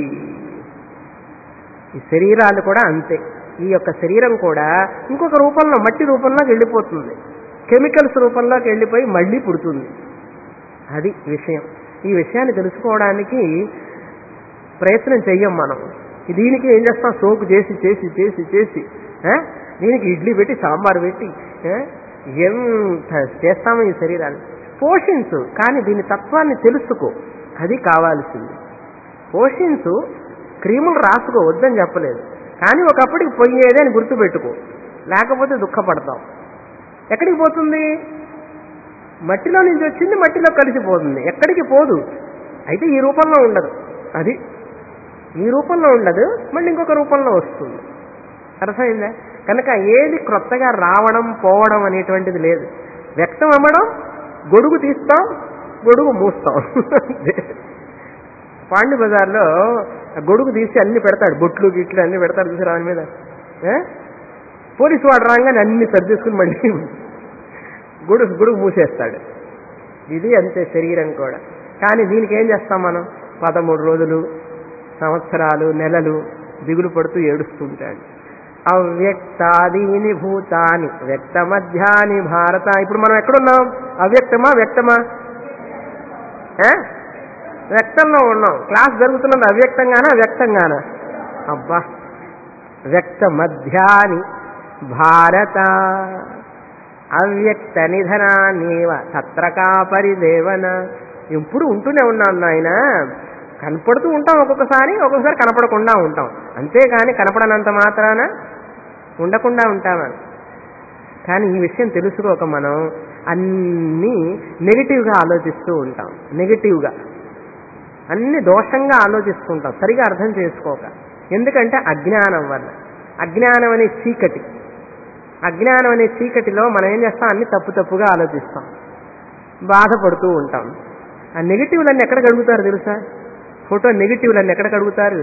ఈ శరీరాలు కూడా అంతే ఈ యొక్క శరీరం కూడా ఇంకొక రూపంలో మట్టి రూపంలోకి వెళ్ళిపోతుంది కెమికల్స్ రూపంలోకి వెళ్ళిపోయి మళ్ళీ పుడుతుంది అది విషయం ఈ విషయాన్ని తెలుసుకోవడానికి ప్రయత్నం చెయ్యం మనం దీనికి ఏం చేస్తాం సోకు చేసి చేసి చేసి చేసి ఆ? దీనికి ఇడ్లీ పెట్టి సాంబార్ పెట్టి ఆ? ఎంత చేస్తామో ఈ శరీరాన్ని పోషించు కానీ దీని తత్వాన్ని తెలుసుకో అది కావాల్సింది పోషించు క్రీములు రాసుకో వద్దని చెప్పలేదు కానీ ఒకప్పటికి పోయేదే అని గుర్తుపెట్టుకో లేకపోతే దుఃఖపడతాం ఎక్కడికి పోతుంది మట్టిలో నుంచి వచ్చింది మట్టిలో కలిసిపోతుంది ఎక్కడికి పోదు అయితే ఈ రూపంలో ఉండదు అది ఈ రూపంలో ఉండదు మళ్ళీ ఇంకొక రూపంలో వస్తుంది అర్థమైందా కనుక ఏది క్రొత్తగా రావడం పోవడం అనేటువంటిది లేదు వ్యక్తం అమ్మడం గొడుగు తీస్తాం గొడుగు మూస్తాం పాండి బజార్లో ఆ గొడుగు తీసి అన్ని పెడతాడు బొట్లు గిట్లు అన్ని పెడతాడు చూసారా దాని మీద ఏ? పోలీసు వాడు రాగానే అన్ని సర్దేసుకుని మళ్ళీ గొడుగు గొడుగు మూసేస్తాడు ఇది అంతే శరీరం కూడా కానీ దీనికి ఏం చేస్తాం మనం పదమూడు రోజులు సంవత్సరాలు నెలలు దిగులు పడుతూ ఏడుస్తుంటాడు అవ్యక్తాదీని భూతాని వ్యక్త మధ్యాని భారత ఇప్పుడు మనం ఎక్కడున్నాం అవ్యక్తమా వ్యక్తమా ఏ? వ్యక్తంలో ఉన్నాం క్లాస్ జరుగుతున్నది అవ్యక్తంగానా వ్యక్తంగానా అబ్బా వ్యక్త మధ్యాని భారత అవ్యక్త నిధనాన్నేవ తత్రకా పరిదేవన ఎప్పుడు ఉంటూనే ఉన్నాం నాయన కనపడుతూ ఉంటాం ఒక్కొక్కసారి ఒక్కొక్కసారి కనపడకుండా ఉంటాం అంతేగాని కనపడనంత మాత్రాన ఉండకుండా ఉంటామా కానీ ఈ విషయం తెలుసుకోక మనం అన్నీ నెగిటివ్గా ఆలోచిస్తూ ఉంటాం నెగిటివ్గా అన్ని దోషంగా ఆలోచిస్తుంటాం సరిగా అర్థం చేసుకోక ఎందుకంటే అజ్ఞానం వల్ల అజ్ఞానం అనే చీకటి అజ్ఞానం అనే చీకటిలో మనం ఏం చేస్తాం అన్ని తప్పు తప్పుగా ఆలోచిస్తాం బాధపడుతూ ఉంటాం ఆ నెగిటివ్లన్నీ ఎక్కడ కడుగుతారు తెలుసా ఫోటో నెగిటివ్లన్నీ ఎక్కడ కడుగుతారు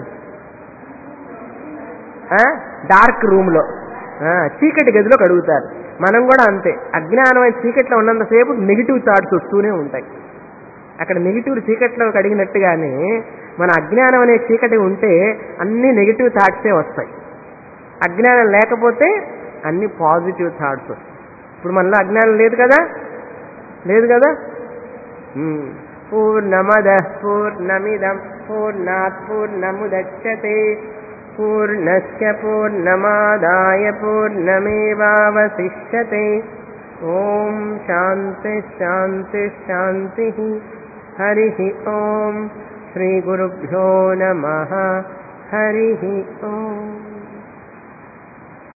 డార్క్ రూమ్లో చీకటి గదిలో కడుగుతారు మనం కూడా అంతే అజ్ఞానమైన చీకట్లో ఉన్నంతసేపు నెగిటివ్ థాట్స్ వస్తూనే ఉంటాయి అక్కడ నెగిటివ్ చీకట్లో కడిగినట్టుగానే మన అజ్ఞానం అనే చీకటి ఉంటే అన్ని నెగిటివ్ థాట్సే వస్తాయి అజ్ఞానం లేకపోతే అన్ని పాజిటివ్ థాట్స్ వస్తాయి ఇప్పుడు మనలో అజ్ఞానం లేదు కదా లేదు కదా ఉమ్. పూర్ణమద పూర్ణమిదం పూర్ణాత్ పూర్ణముదచ్చతే పూర్ణస్య పూర్ణమాదాయ పూర్ణమేవావశిష్యతే ఓం శాంతి శాంతి శాంతి హరి ఓం శ్రీ గురుభ్యో నమ హరి ఓం